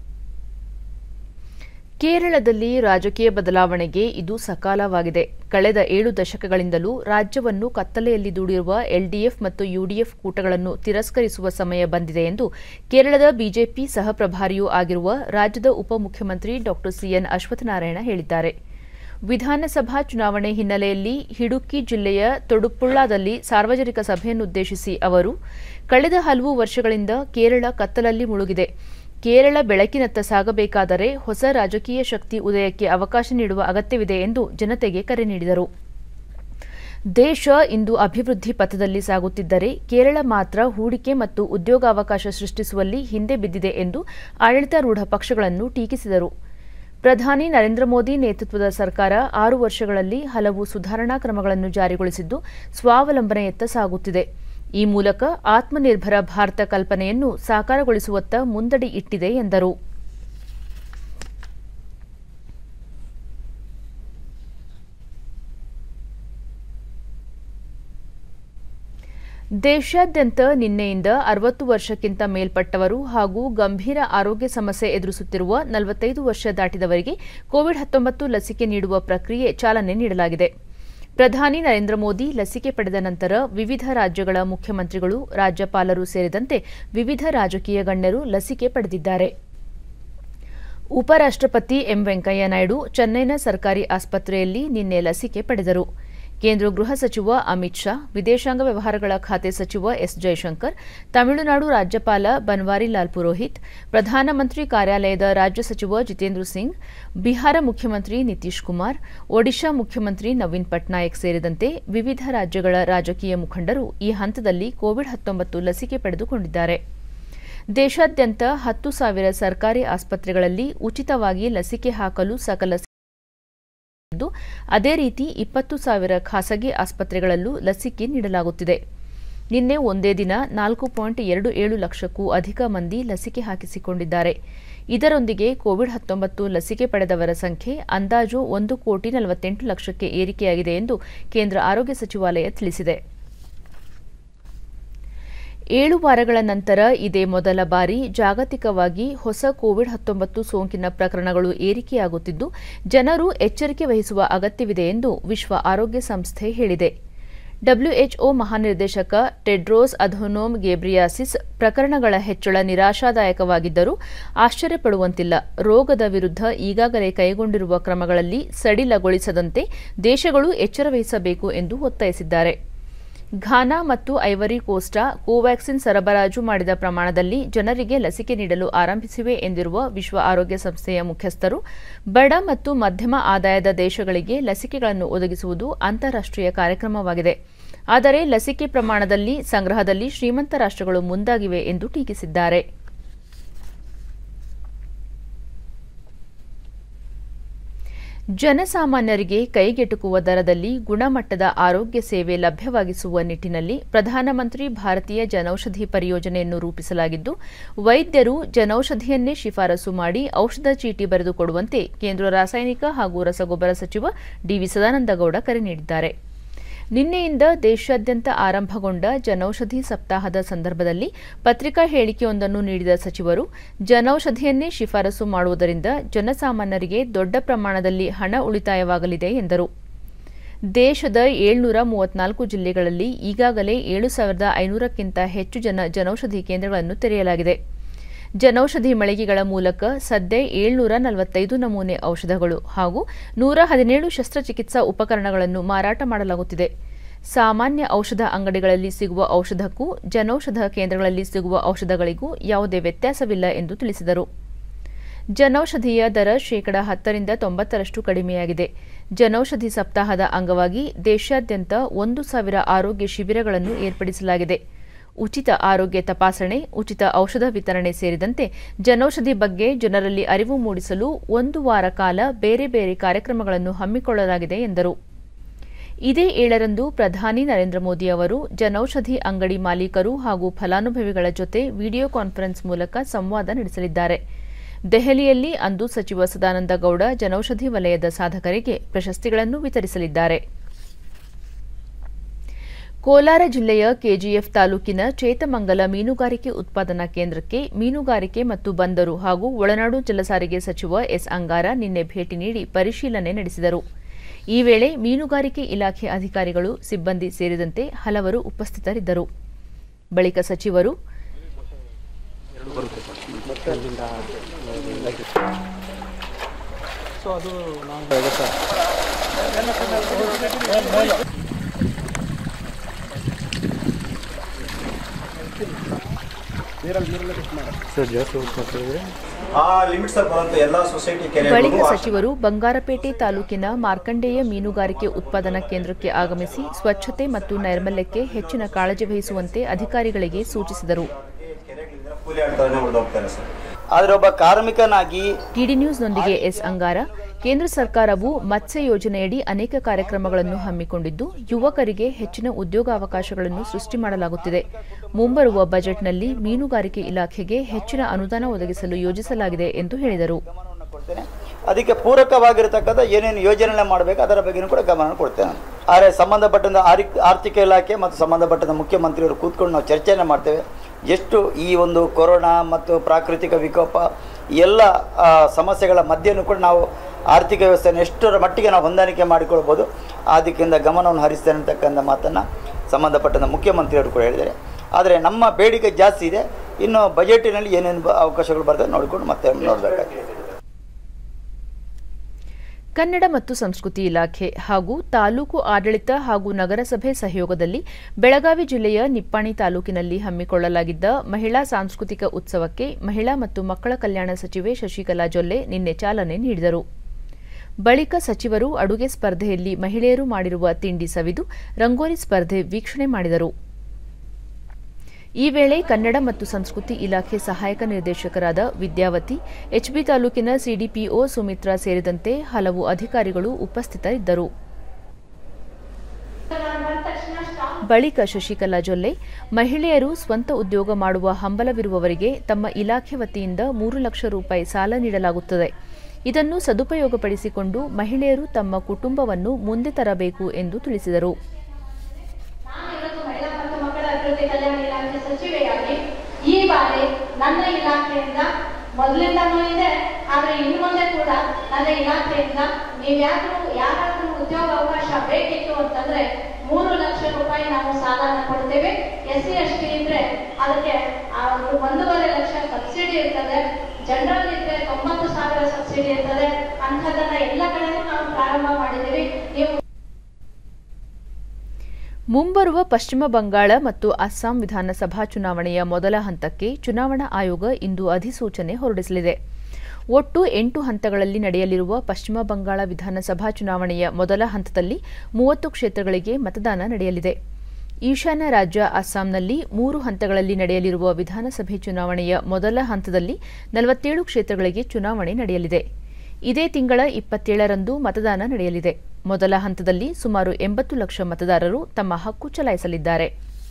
ಕೇರಳದಲ್ಲಿ ರಾಜಕೀಯ ಬದಲಾವಣೆಗೆ ಇದು ಸಕಾಲವಾಗಿದೆ ಕಳೆದ ಏಳು ದಶಕಗಳಿಂದಲೂ ರಾಜ್ಯವನ್ನು ಕತ್ತಲೆಯಲ್ಲಿ ದೂಡಿರುವ ಎಲ್ಡಿಎಫ್ ಮತ್ತು ಯುಡಿಎಫ್ ಕೂಟಗಳನ್ನು ತಿರಸ್ಕರಿಸುವ ಸಮಯ ಬಂದಿದೆ ಎಂದು ಕೇರಳದ ಬಿಜೆಪಿ ಸಹ ಪ್ರಭಾರಿಯೂ ಆಗಿರುವ ರಾಜ್ಯದ ಉಪಮುಖ್ಯಮಂತ್ರಿ ಡಾ ಸಿಎನ್ ಅಶ್ವತ್ಥನಾರಾಯಣ ಹೇಳಿದ್ದಾರೆ ವಿಧಾನಸಭಾ ಚುನಾವಣೆ ಹಿನ್ನೆಲೆಯಲ್ಲಿ ಹಿಡುಕ್ಕಿ ಜಿಲ್ಲೆಯ ತೊಡುಪುಳ್ಳಾದಲ್ಲಿ ಸಾರ್ವಜನಿಕ ಸಭೆಯನ್ನುದ್ದೇಶಿಸಿ ಅವರು ಕಳೆದ ಹಲವು ವರ್ಷಗಳಿಂದ ಕೇರಳ ಕತ್ತಲಲ್ಲಿ ಮುಳುಗಿದೆ ಕೇರಳ ಬೆಳಕಿನತ್ತ ಸಾಗಬೇಕಾದರೆ ಹೊಸ ರಾಜಕೀಯ ಶಕ್ತಿ ಉದಯಕ್ಕೆ ಅವಕಾಶ ನೀಡುವ ಅಗತ್ಯವಿದೆ ಎಂದು ಜನತೆಗೆ ಕರೆ ನೀಡಿದರು ದೇಶ ಇಂದು ಅಭಿವೃದ್ಧಿ ಪಥದಲ್ಲಿ ಸಾಗುತ್ತಿದ್ದರೆ ಕೇರಳ ಮಾತ್ರ ಹೂಡಿಕೆ ಮತ್ತು ಉದ್ಯೋಗಾವಕಾಶ ಸೃಷ್ಟಿಸುವಲ್ಲಿ ಹಿಂದೆ ಬಿದ್ದಿದೆ ಎಂದು ಆಡಳಿತಾರೂಢ ಪಕ್ಷಗಳನ್ನು ಟೀಕಿಸಿದರು ಪ್ರಧಾನಿ ನರೇಂದ್ರ ಮೋದಿ ನೇತೃತ್ವದ ಸರ್ಕಾರ ಆರು ವರ್ಷಗಳಲ್ಲಿ ಹಲವು ಸುಧಾರಣಾ ಕ್ರಮಗಳನ್ನು ಜಾರಿಗೊಳಿಸಿದ್ದು ಸ್ವಾವಲಂಬನೆಯತ್ತ ಸಾಗುತ್ತಿದೆ ಈ ಮೂಲಕ ಆತ್ಮನಿರ್ಭರ ಭಾರತ ಕಲ್ಪನೆಯನ್ನು ಸಾಕಾರಗೊಳಿಸುವತ್ತ ಮುಂದಡಿ ಇಟ್ಟಿದೆ ಎಂದರು ದೇಶಾದ್ಯಂತ ನಿನ್ನೆಯಿಂದ ಅರವತ್ತು ವರ್ಷಕ್ಕಿಂತ ಮೇಲ್ಪಟ್ಟವರು ಹಾಗೂ ಗಂಭೀರ ಆರೋಗ್ಯ ಸಮಸ್ಯೆ ಎದುರಿಸುತ್ತಿರುವ ನಲವತ್ತೈದು ವರ್ಷ ದಾಟಿದವರಿಗೆ ಕೋವಿಡ್ ಹತ್ತೊಂಬತ್ತು ಲಸಿಕೆ ನೀಡುವ ಪ್ರಕ್ರಿಯೆ ಚಾಲನೆ ನೀಡಲಾಗಿದೆ ಪ್ರಧಾನಿ ನರೇಂದ್ರ ಮೋದಿ ಲಸಿಕೆ ಪಡೆದ ನಂತರ ವಿವಿಧ ರಾಜ್ಯಗಳ ಮುಖ್ಯಮಂತ್ರಿಗಳು ರಾಜ್ಯಪಾಲರು ಸೇರಿದಂತೆ ವಿವಿಧ ರಾಜಕೀಯ ಗಣ್ಯರು ಲಸಿಕೆ ಪಡೆದಿದ್ದಾರೆ ಉಪರಾಷ್ಟ್ರಪತಿ ಎಂ ವೆಂಕಯ್ಯ ನಾಯ್ಡು ಚೆನ್ನೈನ ಸರ್ಕಾರಿ ಆಸ್ಪತ್ರೆಯಲ್ಲಿ ನಿನ್ನೆ ಲಸಿಕೆ ಪಡೆದರು ಕೇಂದ್ರ ಗೃಹ ಸಚಿವ ಅಮಿತ್ ಶಾ ವಿದೇಶಾಂಗ ವ್ಯವಹಾರಗಳ ಖಾತೆ ಸಚಿವ ಎಸ್ ಜೈಶಂಕರ್ ತಮಿಳುನಾಡು ರಾಜ್ಯಪಾಲ ಬನ್ವಾರಿಲಾಲ್ ಪುರೋಹಿತ್ ಪ್ರಧಾನಮಂತ್ರಿ ಕಾರ್ಯಾಲಯದ ರಾಜ್ಯ ಸಚಿವ ಜಿತೇಂದ್ರ ಸಿಂಗ್ ಬಿಹಾರ ಮುಖ್ಯಮಂತ್ರಿ ನಿತೀಶ್ ಕುಮಾರ್ ಒಡಿಶಾ ಮುಖ್ಯಮಂತ್ರಿ ನವೀನ್ ಪಟ್ನಾಯಕ್ ಸೇರಿದಂತೆ ವಿವಿಧ ರಾಜ್ಯಗಳ ರಾಜಕೀಯ ಮುಖಂಡರು ಈ ಹಂತದಲ್ಲಿ ಕೋವಿಡ್ ಹತ್ತೊಂಬತ್ತು ಲಸಿಕೆ ಪಡೆದುಕೊಂಡಿದ್ದಾರೆ ದೇಶಾದ್ಯಂತ ಹತ್ತು ಸಾವಿರ ಸರ್ಕಾರಿ ಆಸ್ಪತ್ರೆಗಳಲ್ಲಿ ಉಚಿತವಾಗಿ ಲಸಿಕೆ ಹಾಕಲು ಸಕಲ ಇದ್ದು ಅದೇ ರೀತಿ ಇಪ್ಪತ್ತು ಸಾವಿರ ಖಾಸಗಿ ಆಸ್ಪತ್ರೆಗಳಲ್ಲೂ ಲಸಿಕೆ ನೀಡಲಾಗುತ್ತಿದೆ ನಿನ್ನೆ ಒಂದೇ ದಿನ ನಾಲ್ಕು ಪಾಯಿಂಟ್ ಎರಡು ಏಳು ಲಕ್ಷಕ್ಕೂ ಅಧಿಕ ಮಂದಿ ಲಸಿಕೆ ಹಾಕಿಸಿಕೊಂಡಿದ್ದಾರೆ ಇದರೊಂದಿಗೆ ಕೋವಿಡ್ ಹತ್ತೊಂಬತ್ತು ಲಸಿಕೆ ಪಡೆದವರ ಸಂಖ್ಯೆ ಅಂದಾಜು ಒಂದು ಕೋಟಿ ನಲವತ್ತೆಂಟು ಲಕ್ಷಕ್ಕೆ ಏರಿಕೆಯಾಗಿದೆ ಎಂದು ಕೇಂದ್ರ ಆರೋಗ್ಯ ಸಚಿವಾಲಯ ತಿಳಿಸಿದೆ ಏಳು ವಾರಗಳ ನಂತರ ಇದೇ ಮೊದಲ ಬಾರಿ ಜಾಗತಿಕವಾಗಿ ಹೊಸ ಕೋವಿಡ್ ಹತ್ತೊಂಬತ್ತು ಸೋಂಕಿನ ಪ್ರಕರಣಗಳು ಏರಿಕೆಯಾಗುತ್ತಿದ್ದು ಜನರು ಎಚ್ಚರಿಕೆ ವಹಿಸುವ ಅಗತ್ಯವಿದೆ ಎಂದು ವಿಶ್ವ ಆರೋಗ್ಯ ಸಂಸ್ಥೆ ಹೇಳಿದೆ ಡಬ್ಲ್ಯೂಎಚ್ಒ ಮಹಾನಿರ್ದೇಶಕ ಟೆಡ್ರೋಸ್ ಅಧೋನೋಮ್ ಗೇಬ್ರಿಯಾಸಿಸ್ ಪ್ರಕರಣಗಳ ಹೆಚ್ಚಳ ನಿರಾಶಾದಾಯಕವಾಗಿದ್ದರೂ ಆಶ್ಚರ್ಯಪಡುವಂತಿಲ್ಲ ರೋಗದ ವಿರುದ್ಧ ಈಗಾಗಲೇ ಕೈಗೊಂಡಿರುವ ಕ್ರಮಗಳಲ್ಲಿ ಸಡಿಲಗೊಳಿಸದಂತೆ ದೇಶಗಳು ಎಚ್ಚರ ವಹಿಸಬೇಕು ಎಂದು ಒತ್ತಾಯಿಸಿದ್ದಾರೆ ಘಾನಾ ಮತ್ತು ಐವರಿ ಕೋಸ್ಟಾ ಕೋವ್ಯಾಕ್ಸಿನ್ ಸರಬರಾಜು ಮಾಡಿದ ಪ್ರಮಾಣದಲ್ಲಿ ಜನರಿಗೆ ಲಸಿಕೆ ನೀಡಲು ಆರಂಭಿಸಿವೆ ಎಂದಿರುವ ವಿಶ್ವ ಆರೋಗ್ಯ ಸಂಸ್ಥೆಯ ಮುಖ್ಯಸ್ಥರು ಬಡ ಮತ್ತು ಮಧ್ಯಮ ಆದಾಯದ ದೇಶಗಳಿಗೆ ಲಸಿಕೆಗಳನ್ನು ಒದಗಿಸುವುದು ಅಂತಾರಾಷ್ಟೀಯ ಕಾರ್ಯಕ್ರಮವಾಗಿದೆ ಆದರೆ ಲಸಿಕೆ ಪ್ರಮಾಣದಲ್ಲಿ ಸಂಗ್ರಹದಲ್ಲಿ ಶ್ರೀಮಂತ ರಾಷ್ಟ್ರಗಳು ಮುಂದಾಗಿವೆ ಎಂದು ಟೀಕಿಸಿದ್ದಾರೆ ಜನಸಾಮಾನ್ಯರಿಗೆ ಕೈಗೆಟುಕುವ ದರದಲ್ಲಿ ಗುಣಮಟ್ಟದ ಆರೋಗ್ಯ ಸೇವೆ ಲಭ್ಯವಾಗಿಸುವ ನಿಟ್ಟಿನಲ್ಲಿ ಪ್ರಧಾನಮಂತ್ರಿ ಭಾರತೀಯ ಜನೌಷಧಿ ಪರಿಯೋಜನೆಯನ್ನು ರೂಪಿಸಲಾಗಿದ್ದು ವೈದ್ಯರು ಜನೌಷಧಿಯನ್ನೇ ಶಿಫಾರಸು ಮಾಡಿ ಔಷಧ ಚೀಟಿ ಬರೆದುಕೊಡುವಂತೆ ಕೇಂದ್ರ ರಾಸಾಯನಿಕ ಹಾಗೂ ರಸಗೊಬ್ಬರ ಸಚಿವ ಡಿವಿ ಸದಾನಂದಗೌಡ ಕರೆ ನೀಡಿದ್ದಾರೆ ನಿನ್ನೆಯಿಂದ ದೇಶಾದ್ಯಂತ ಆರಂಭಗೊಂಡ ಜನೌಷಧಿ ಸಪ್ತಾಹದ ಸಂದರ್ಭದಲ್ಲಿ ಪತ್ರಿಕಾ ಹೇಳಿಕೆಯೊಂದನ್ನು ನೀಡಿದ ಸಚಿವರು ಜನೌಷಧಿಯನ್ನೇ ಶಿಫಾರಸು ಮಾಡುವುದರಿಂದ ಜನಸಾಮಾನ್ಯರಿಗೆ ದೊಡ್ಡ ಪ್ರಮಾಣದಲ್ಲಿ ಹಣ ಉಳಿತಾಯವಾಗಲಿದೆ ಎಂದರು ದೇಶದ ಏಳ್ನೂರ ಮೂವತ್ನಾಲ್ಕು ಜಿಲ್ಲೆಗಳಲ್ಲಿ ಈಗಾಗಲೇ ಏಳು ಸಾವಿರದ ಐನೂರಕ್ಕಿಂತ ಹೆಚ್ಚು ಜನ ಜನೌಷಧಿ ಕೇಂದ್ರಗಳನ್ನು ತೆರೆಯಲಾಗಿದೆ ಜನೌಷಧಿ ಮಳಿಗೆಗಳ ಮೂಲಕ ಸದ್ಯ ಏಳ್ನೂರ ನಲವತ್ತೈದು ನಮೂನೆ ಔಷಧಗಳು ಹಾಗೂ ನೂರ ಹದಿನೇಳು ಶಸ್ತ್ರಚಿಕಿತ್ಸಾ ಉಪಕರಣಗಳನ್ನು ಮಾರಾಟ ಮಾಡಲಾಗುತ್ತಿದೆ ಸಾಮಾನ್ಯ ಔಷಧ ಅಂಗಡಿಗಳಲ್ಲಿ ಸಿಗುವ ಔಷಧಕ್ಕೂ ಜನೌಷಧ ಕೇಂದ್ರಗಳಲ್ಲಿ ಸಿಗುವ ಔಷಧಗಳಿಗೂ ಯಾವುದೇ ವ್ಯತ್ಯಾಸವಿಲ್ಲ ಎಂದು ತಿಳಿಸಿದರು ಜನೌಷಧಿಯ ದರ ಶೇಕಡ ಹತ್ತರಿಂದ ತೊಂಬತ್ತರಷ್ಟು ಕಡಿಮೆಯಾಗಿದೆ ಜನೌಷಧಿ ಸಪ್ತಾಹದ ಅಂಗವಾಗಿ ದೇಶಾದ್ಯಂತ ಒಂದು ಸಾವಿರ ಆರೋಗ್ಯ ಶಿಬಿರಗಳನ್ನು ಏರ್ಪಡಿಸಲಾಗಿದೆ ಉಚಿತ ಆರೋಗ್ಯ ತಪಾಸಣೆ ಉಚಿತ ಔಷಧ ವಿತರಣೆ ಸೇರಿದಂತೆ ಜನೌಷಧಿ ಬಗ್ಗೆ ಜನರಲ್ಲಿ ಅರಿವು ಮೂಡಿಸಲು ಒಂದು ವಾರ ಕಾಲ ಬೇರೆ ಬೇರೆ ಕಾರ್ಯಕ್ರಮಗಳನ್ನು ಹಮ್ಮಿಕೊಳ್ಳಲಾಗಿದೆ ಎಂದರು ಇದೇ ಏಳರಂದು ಪ್ರಧಾನಿ ನರೇಂದ್ರ ಮೋದಿ ಅವರು ಜನೌಷಧಿ ಅಂಗಡಿ ಮಾಲೀಕರು ಹಾಗೂ ಫಲಾನುಭವಿಗಳ ಜೊತೆ ವಿಡಿಯೋ ಕಾನ್ಫರೆನ್ಸ್ ಮೂಲಕ ಸಂವಾದ ನಡೆಸಲಿದ್ದಾರೆ ದೆಹಲಿಯಲ್ಲಿ ಅಂದು ಸಚಿವ ಸದಾನಂದ ಗೌಡ ಜನೌಷಧಿ ವಲಯದ ಸಾಧಕರಿಗೆ ಪ್ರಶಸ್ತಿಗಳನ್ನು ವಿತರಿಸಲಿದ್ದಾರೆ ಕೋಲಾರ ಜಿಲ್ಲೆಯ ಕೆಜಿಎಫ್ ತಾಲೂಕಿನ ಚೇತಮಂಗಲ ಮೀನುಗಾರಿಕೆ ಉತ್ಪಾದನಾ ಕೇಂದ್ರಕ್ಕೆ ಮೀನುಗಾರಿಕೆ ಮತ್ತು ಬಂದರು ಹಾಗೂ ಒಳನಾಡು ಜಲಸಾರಿಗೆ ಸಚಿವ ಎಸ್ ಅಂಗಾರ ನಿನ್ನೆ ಭೇಟಿ ನೀಡಿ ಪರಿಶೀಲನೆ ನಡೆಸಿದರು ಈ ವೇಳೆ ಮೀನುಗಾರಿಕೆ ಇಲಾಖೆ ಅಧಿಕಾರಿಗಳು ಸಿಬ್ಬಂದಿ ಸೇರಿದಂತೆ ಹಲವರು ಉಪಸ್ಥಿತರಿದ್ದರು ಬಳಿಕ ಸಚಿವರು ಆ ಲಿಮಿಟ್ಸ್ ಬರುವಂತ ಎಲ್ಲಾ ಸೊಸೈಟಿ ಬಳಿಕ ಕೆರೆಗಳು ಸಚಿವರು ಬಂಗಾರಪೇಟೆ ತಾಲೂಕಿನ ಮಾರ್ಕಂಡೇಯ ಮೀನುಗಾರಿಕೆ ಉತ್ಪಾದನಾ ಕೇಂದ್ರಕ್ಕೆ ಆಗಮಿಸಿ ಸ್ವಚ್ಛತೆ ಮತ್ತು ನೈರ್ಮಲ್ಯಕ್ಕೆ ಹೆಚ್ಚಿನ ಕಾಳಜಿ ವಹಿಸುವಂತೆ ಅಧಿಕಾರಿಗಳಿಗೆ ಸೂಚಿಸಿದರು ಕೆರೆಗಳಿಂದ ಕೂಲಿ ಆಡ್ತಾನೆ ಉಳಿದೋಗ್ತಾರೆ ಸರ್ ಆದರೆ ಒಬ್ಬ ಕಾರ್ಮಿಕನಾಗಿ ಡಿಡಿ ನ್ಯೂಸ್ನೊಂದಿಗೆ ಎಸ್ ಅಂಗಾರ ಕೇಂದ್ರ ಸರ್ಕಾರವು ಮತ್ಸ್ಯ ಯೋಜನೆಯಡಿ ಅನೇಕ ಕಾರ್ಯಕ್ರಮಗಳನ್ನು ಹಮ್ಮಿಕೊಂಡಿದ್ದು ಯುವಕರಿಗೆ ಹೆಚ್ಚಿನ ಉದ್ಯೋಗಾವಕಾಶಗಳನ್ನು ಸೃಷ್ಟಿ ಮಾಡಲಾಗುತ್ತಿದೆ ಮುಂಬರುವ ಬಜೆಟ್ನಲ್ಲಿ ಮೀನುಗಾರಿಕೆ ಇಲಾಖೆಗೆ ಹೆಚ್ಚಿನ ಅನುದಾನ ಒದಗಿಸಲು ಯೋಜಿಸಲಾಗಿದೆ ಎಂದು ಹೇಳಿದರು ಗಮನವನ್ನು ಕೊಡ್ತೇನೆ ಅದಕ್ಕೆ ಪೂರಕವಾಗಿರತಕ್ಕಂಥ ಏನೇನು ಯೋಜನೆ ಮಾಡಬೇಕು ಅದರ ಬಗ್ಗೆನೂ ಕೂಡ ಗಮನ ಕೊಡ್ತೇನೆ ಆದರೆ ಸಂಬಂಧಪಟ್ಟಂಥ ಆರಿ ಆರ್ಥಿಕ ಇಲಾಖೆ ಮತ್ತು ಸಂಬಂಧಪಟ್ಟಂಥ ಮುಖ್ಯಮಂತ್ರಿಯವರು ಕೂತ್ಕೊಂಡು ನಾವು ಚರ್ಚೆಯನ್ನು ಮಾಡ್ತೇವೆ ಎಷ್ಟು ಈ ಒಂದು ಕೊರೋನಾ ಮತ್ತು ಪ್ರಾಕೃತಿಕ ವಿಕೋಪ ಎಲ್ಲ ಆ, ಸಮಸ್ಯೆಗಳ ಮಧ್ಯೆಯೂ ಕೂಡ ನಾವು ಆರ್ಥಿಕ ವ್ಯವಸ್ಥೆಯನ್ನು ಎಷ್ಟರ ಮಟ್ಟಿಗೆ ನಾವು ಹೊಂದಾಣಿಕೆ ಮಾಡಿಕೊಳ್ಬೋದು ಆ ದಿಕ್ಕಿಂದ ಗಮನವನ್ನು ಹರಿಸ್ತೇನೆ ಅಂತಕ್ಕಂಥ ಮಾತನ್ನು ಸಂಬಂಧಪಟ್ಟಂಥ ಮುಖ್ಯಮಂತ್ರಿಯವರು ಕೂಡ ಹೇಳಿದ್ದಾರೆ ಆದರೆ ನಮ್ಮ ಬೇಡಿಕೆ ಜಾಸ್ತಿ ಇದೆ ಇನ್ನು ಬಜೆಟಿನಲ್ಲಿ ಏನೇನು ಬ- ಅವಕಾಶಗಳು ಬರ್ತದೆ ನೋಡಿಕೊಂಡು ಮತ್ತೆ ನೋಡಬೇಕಾಗಿದೆ ಕನ್ನಡ ಮತ್ತು ಸಂಸ್ಕೃತಿ ಇಲಾಖೆ ಹಾಗೂ ತಾಲೂಕು ಆಡಳಿತ ಹಾಗೂ ನಗರಸಭೆ ಸಹಯೋಗದಲ್ಲಿ ಬೆಳಗಾವಿ ಜಿಲ್ಲೆಯ ನಿಪ್ಪಾಣಿ ತಾಲೂಕಿನಲ್ಲಿ ಹಮ್ಮಿಕೊಳ್ಳಲಾಗಿದ್ದ ಮಹಿಳಾ ಸಾಂಸ್ಕೃತಿಕ ಉತ್ಸವಕ್ಕೆ ಮಹಿಳಾ ಮತ್ತು ಮಕ್ಕಳ ಕಲ್ಯಾಣ ಸಚಿವೆ ಶಶಿಕಲಾ ಜೊಲ್ಲೆ ನಿನ್ನೆ ಚಾಲನೆ ನೀಡಿದರು ಬಳಿಕ ಸಚಿವರು ಅಡುಗೆ ಸ್ಪರ್ಧೆಯಲ್ಲಿ ಮಹಿಳೆಯರು ಮಾಡಿರುವ ತಿಂಡಿ ಸವಿದು ರಂಗೋಲಿ ಸ್ಪರ್ಧೆ ವೀಕ್ಷಣೆ ಮಾಡಿದರು ಈ ವೇಳೆ ಕನ್ನಡ ಮತ್ತು ಸಂಸ್ಕೃತಿ ಇಲಾಖೆ ಸಹಾಯಕ ನಿರ್ದೇಶಕರಾದ ವಿದ್ಯಾವತಿ ಎಚ್ಬಿ ತಾಲೂಕಿನ ಸಿಡಿಪಿಒ ಸುಮಿತ್ರಾ ಸೇರಿದಂತೆ ಹಲವು ಅಧಿಕಾರಿಗಳು ಉಪಸ್ಥಿತರಿದ್ದರು ಬಳಿಕ ಶಶಿಕಲಾ ಜೊಲ್ಲೆ ಮಹಿಳೆಯರು ಸ್ವಂತ ಉದ್ಯೋಗ ಮಾಡುವ ಹಂಬಲವಿರುವವರಿಗೆ ತಮ್ಮ ಇಲಾಖೆ ವತಿಯಿಂದ ಮೂರು ಲಕ್ಷ ರೂಪಾಯಿ ಸಾಲ ನೀಡಲಾಗುತ್ತದೆ ಇದನ್ನು ಸದುಪಯೋಗಪಡಿಸಿಕೊಂಡು ಮಹಿಳೆಯರು ತಮ್ಮ ಕುಟುಂಬವನ್ನು ಮುಂದೆ ತರಬೇಕು ಎಂದು ತಿಳಿಸಿದರು ನಾನು ಇವತ್ತು ಮಹಿಳಾ ಮತ್ತು ಮಕ್ಕಳ ಅಭಿವೃದ್ಧಿ ಕಲ್ಯಾಣ ಇಲಾಖೆ ಸಚಿವೆಯಾಗಿ ಈ ಬಾರಿ ನನ್ನ ಇಲಾಖೆಯಿಂದ ಮೊದಲಿಂದನೂ ಇದೆ ಆದ್ರೆ ಇನ್ನು ಮುಂದೆ ಕೂಡ ನನ್ನ ಇಲಾಖೆಯಿಂದ ನೀವ್ಯಾದ್ರೂ ಯಾರಾದ್ರೂ ಉದ್ಯೋಗ ಅವಕಾಶ ಬೇಕಿತ್ತು ಅಂತಂದ್ರೆ ಮೂರು ಲಕ್ಷ ರೂಪಾಯಿ ನಾವು ಸಾಲನ ಕೊಡ್ತೇವೆ ಎಸ್ ಸಿ ಎಸ್ ಟಿ ಇದ್ರೆ ಅದಕ್ಕೆ ಆ ಒಂದು ಒಂದೂವರೆ ಲಕ್ಷ ಸಬ್ಸಿಡಿ ಇರ್ತದೆ ಜನರಲ್ ಇದ್ರೆ ತೊಂಬತ್ತು ಸಾವಿರ ಸಬ್ಸಿಡಿ ಇರ್ತದೆ ಅಂಥದ್ದನ್ನ ಎಲ್ಲ ಕಡೆನೂ ನಾವು ಪ್ರಾರಂಭ ಮಾಡಿದ್ದೀವಿ ನೀವು ಮುಂಬರುವ ಪಶ್ಚಿಮ ಬಂಗಾಳ ಮತ್ತು ಅಸ್ಸಾಂ ವಿಧಾನಸಭಾ ಚುನಾವಣೆಯ ಮೊದಲ ಹಂತಕ್ಕೆ ಚುನಾವಣಾ ಆಯೋಗ ಇಂದು ಅಧಿಸೂಚನೆ ಹೊರಡಿಸಲಿದೆ ಒಟ್ಟು ಎಂಟು ಹಂತಗಳಲ್ಲಿ ನಡೆಯಲಿರುವ ಪಶ್ಚಿಮ ಬಂಗಾಳ ವಿಧಾನಸಭಾ ಚುನಾವಣೆಯ ಮೊದಲ ಹಂತದಲ್ಲಿ ಮೂವತ್ತು ಕ್ಷೇತ್ರಗಳಿಗೆ ಮತದಾನ ನಡೆಯಲಿದೆ ಈಶಾನ್ಯ ರಾಜ್ಯ ಅಸ್ಸಾಂನಲ್ಲಿ ಮೂರು ಹಂತಗಳಲ್ಲಿ ನಡೆಯಲಿರುವ ವಿಧಾನಸಭೆ ಚುನಾವಣೆಯ ಮೊದಲ ಹಂತದಲ್ಲಿ ನಲವತ್ತೇಳು ಕ್ಷೇತ್ರಗಳಿಗೆ ಚುನಾವಣೆ ನಡೆಯಲಿದೆ ಇದೇ ತಿಂಗಳ ಇಪ್ಪತ್ತೇಳರಂದು ಮತದಾನ ನಡೆಯಲಿದೆ ಮೊದಲ ಹಂತದಲ್ಲಿ ಸುಮಾರು ಎಂಬತ್ತು ಲಕ್ಷ ಮತದಾರರು ತಮ್ಮ ಹಕ್ಕು ಚಲಾಯಿಸಲಿದ್ದಾರೆ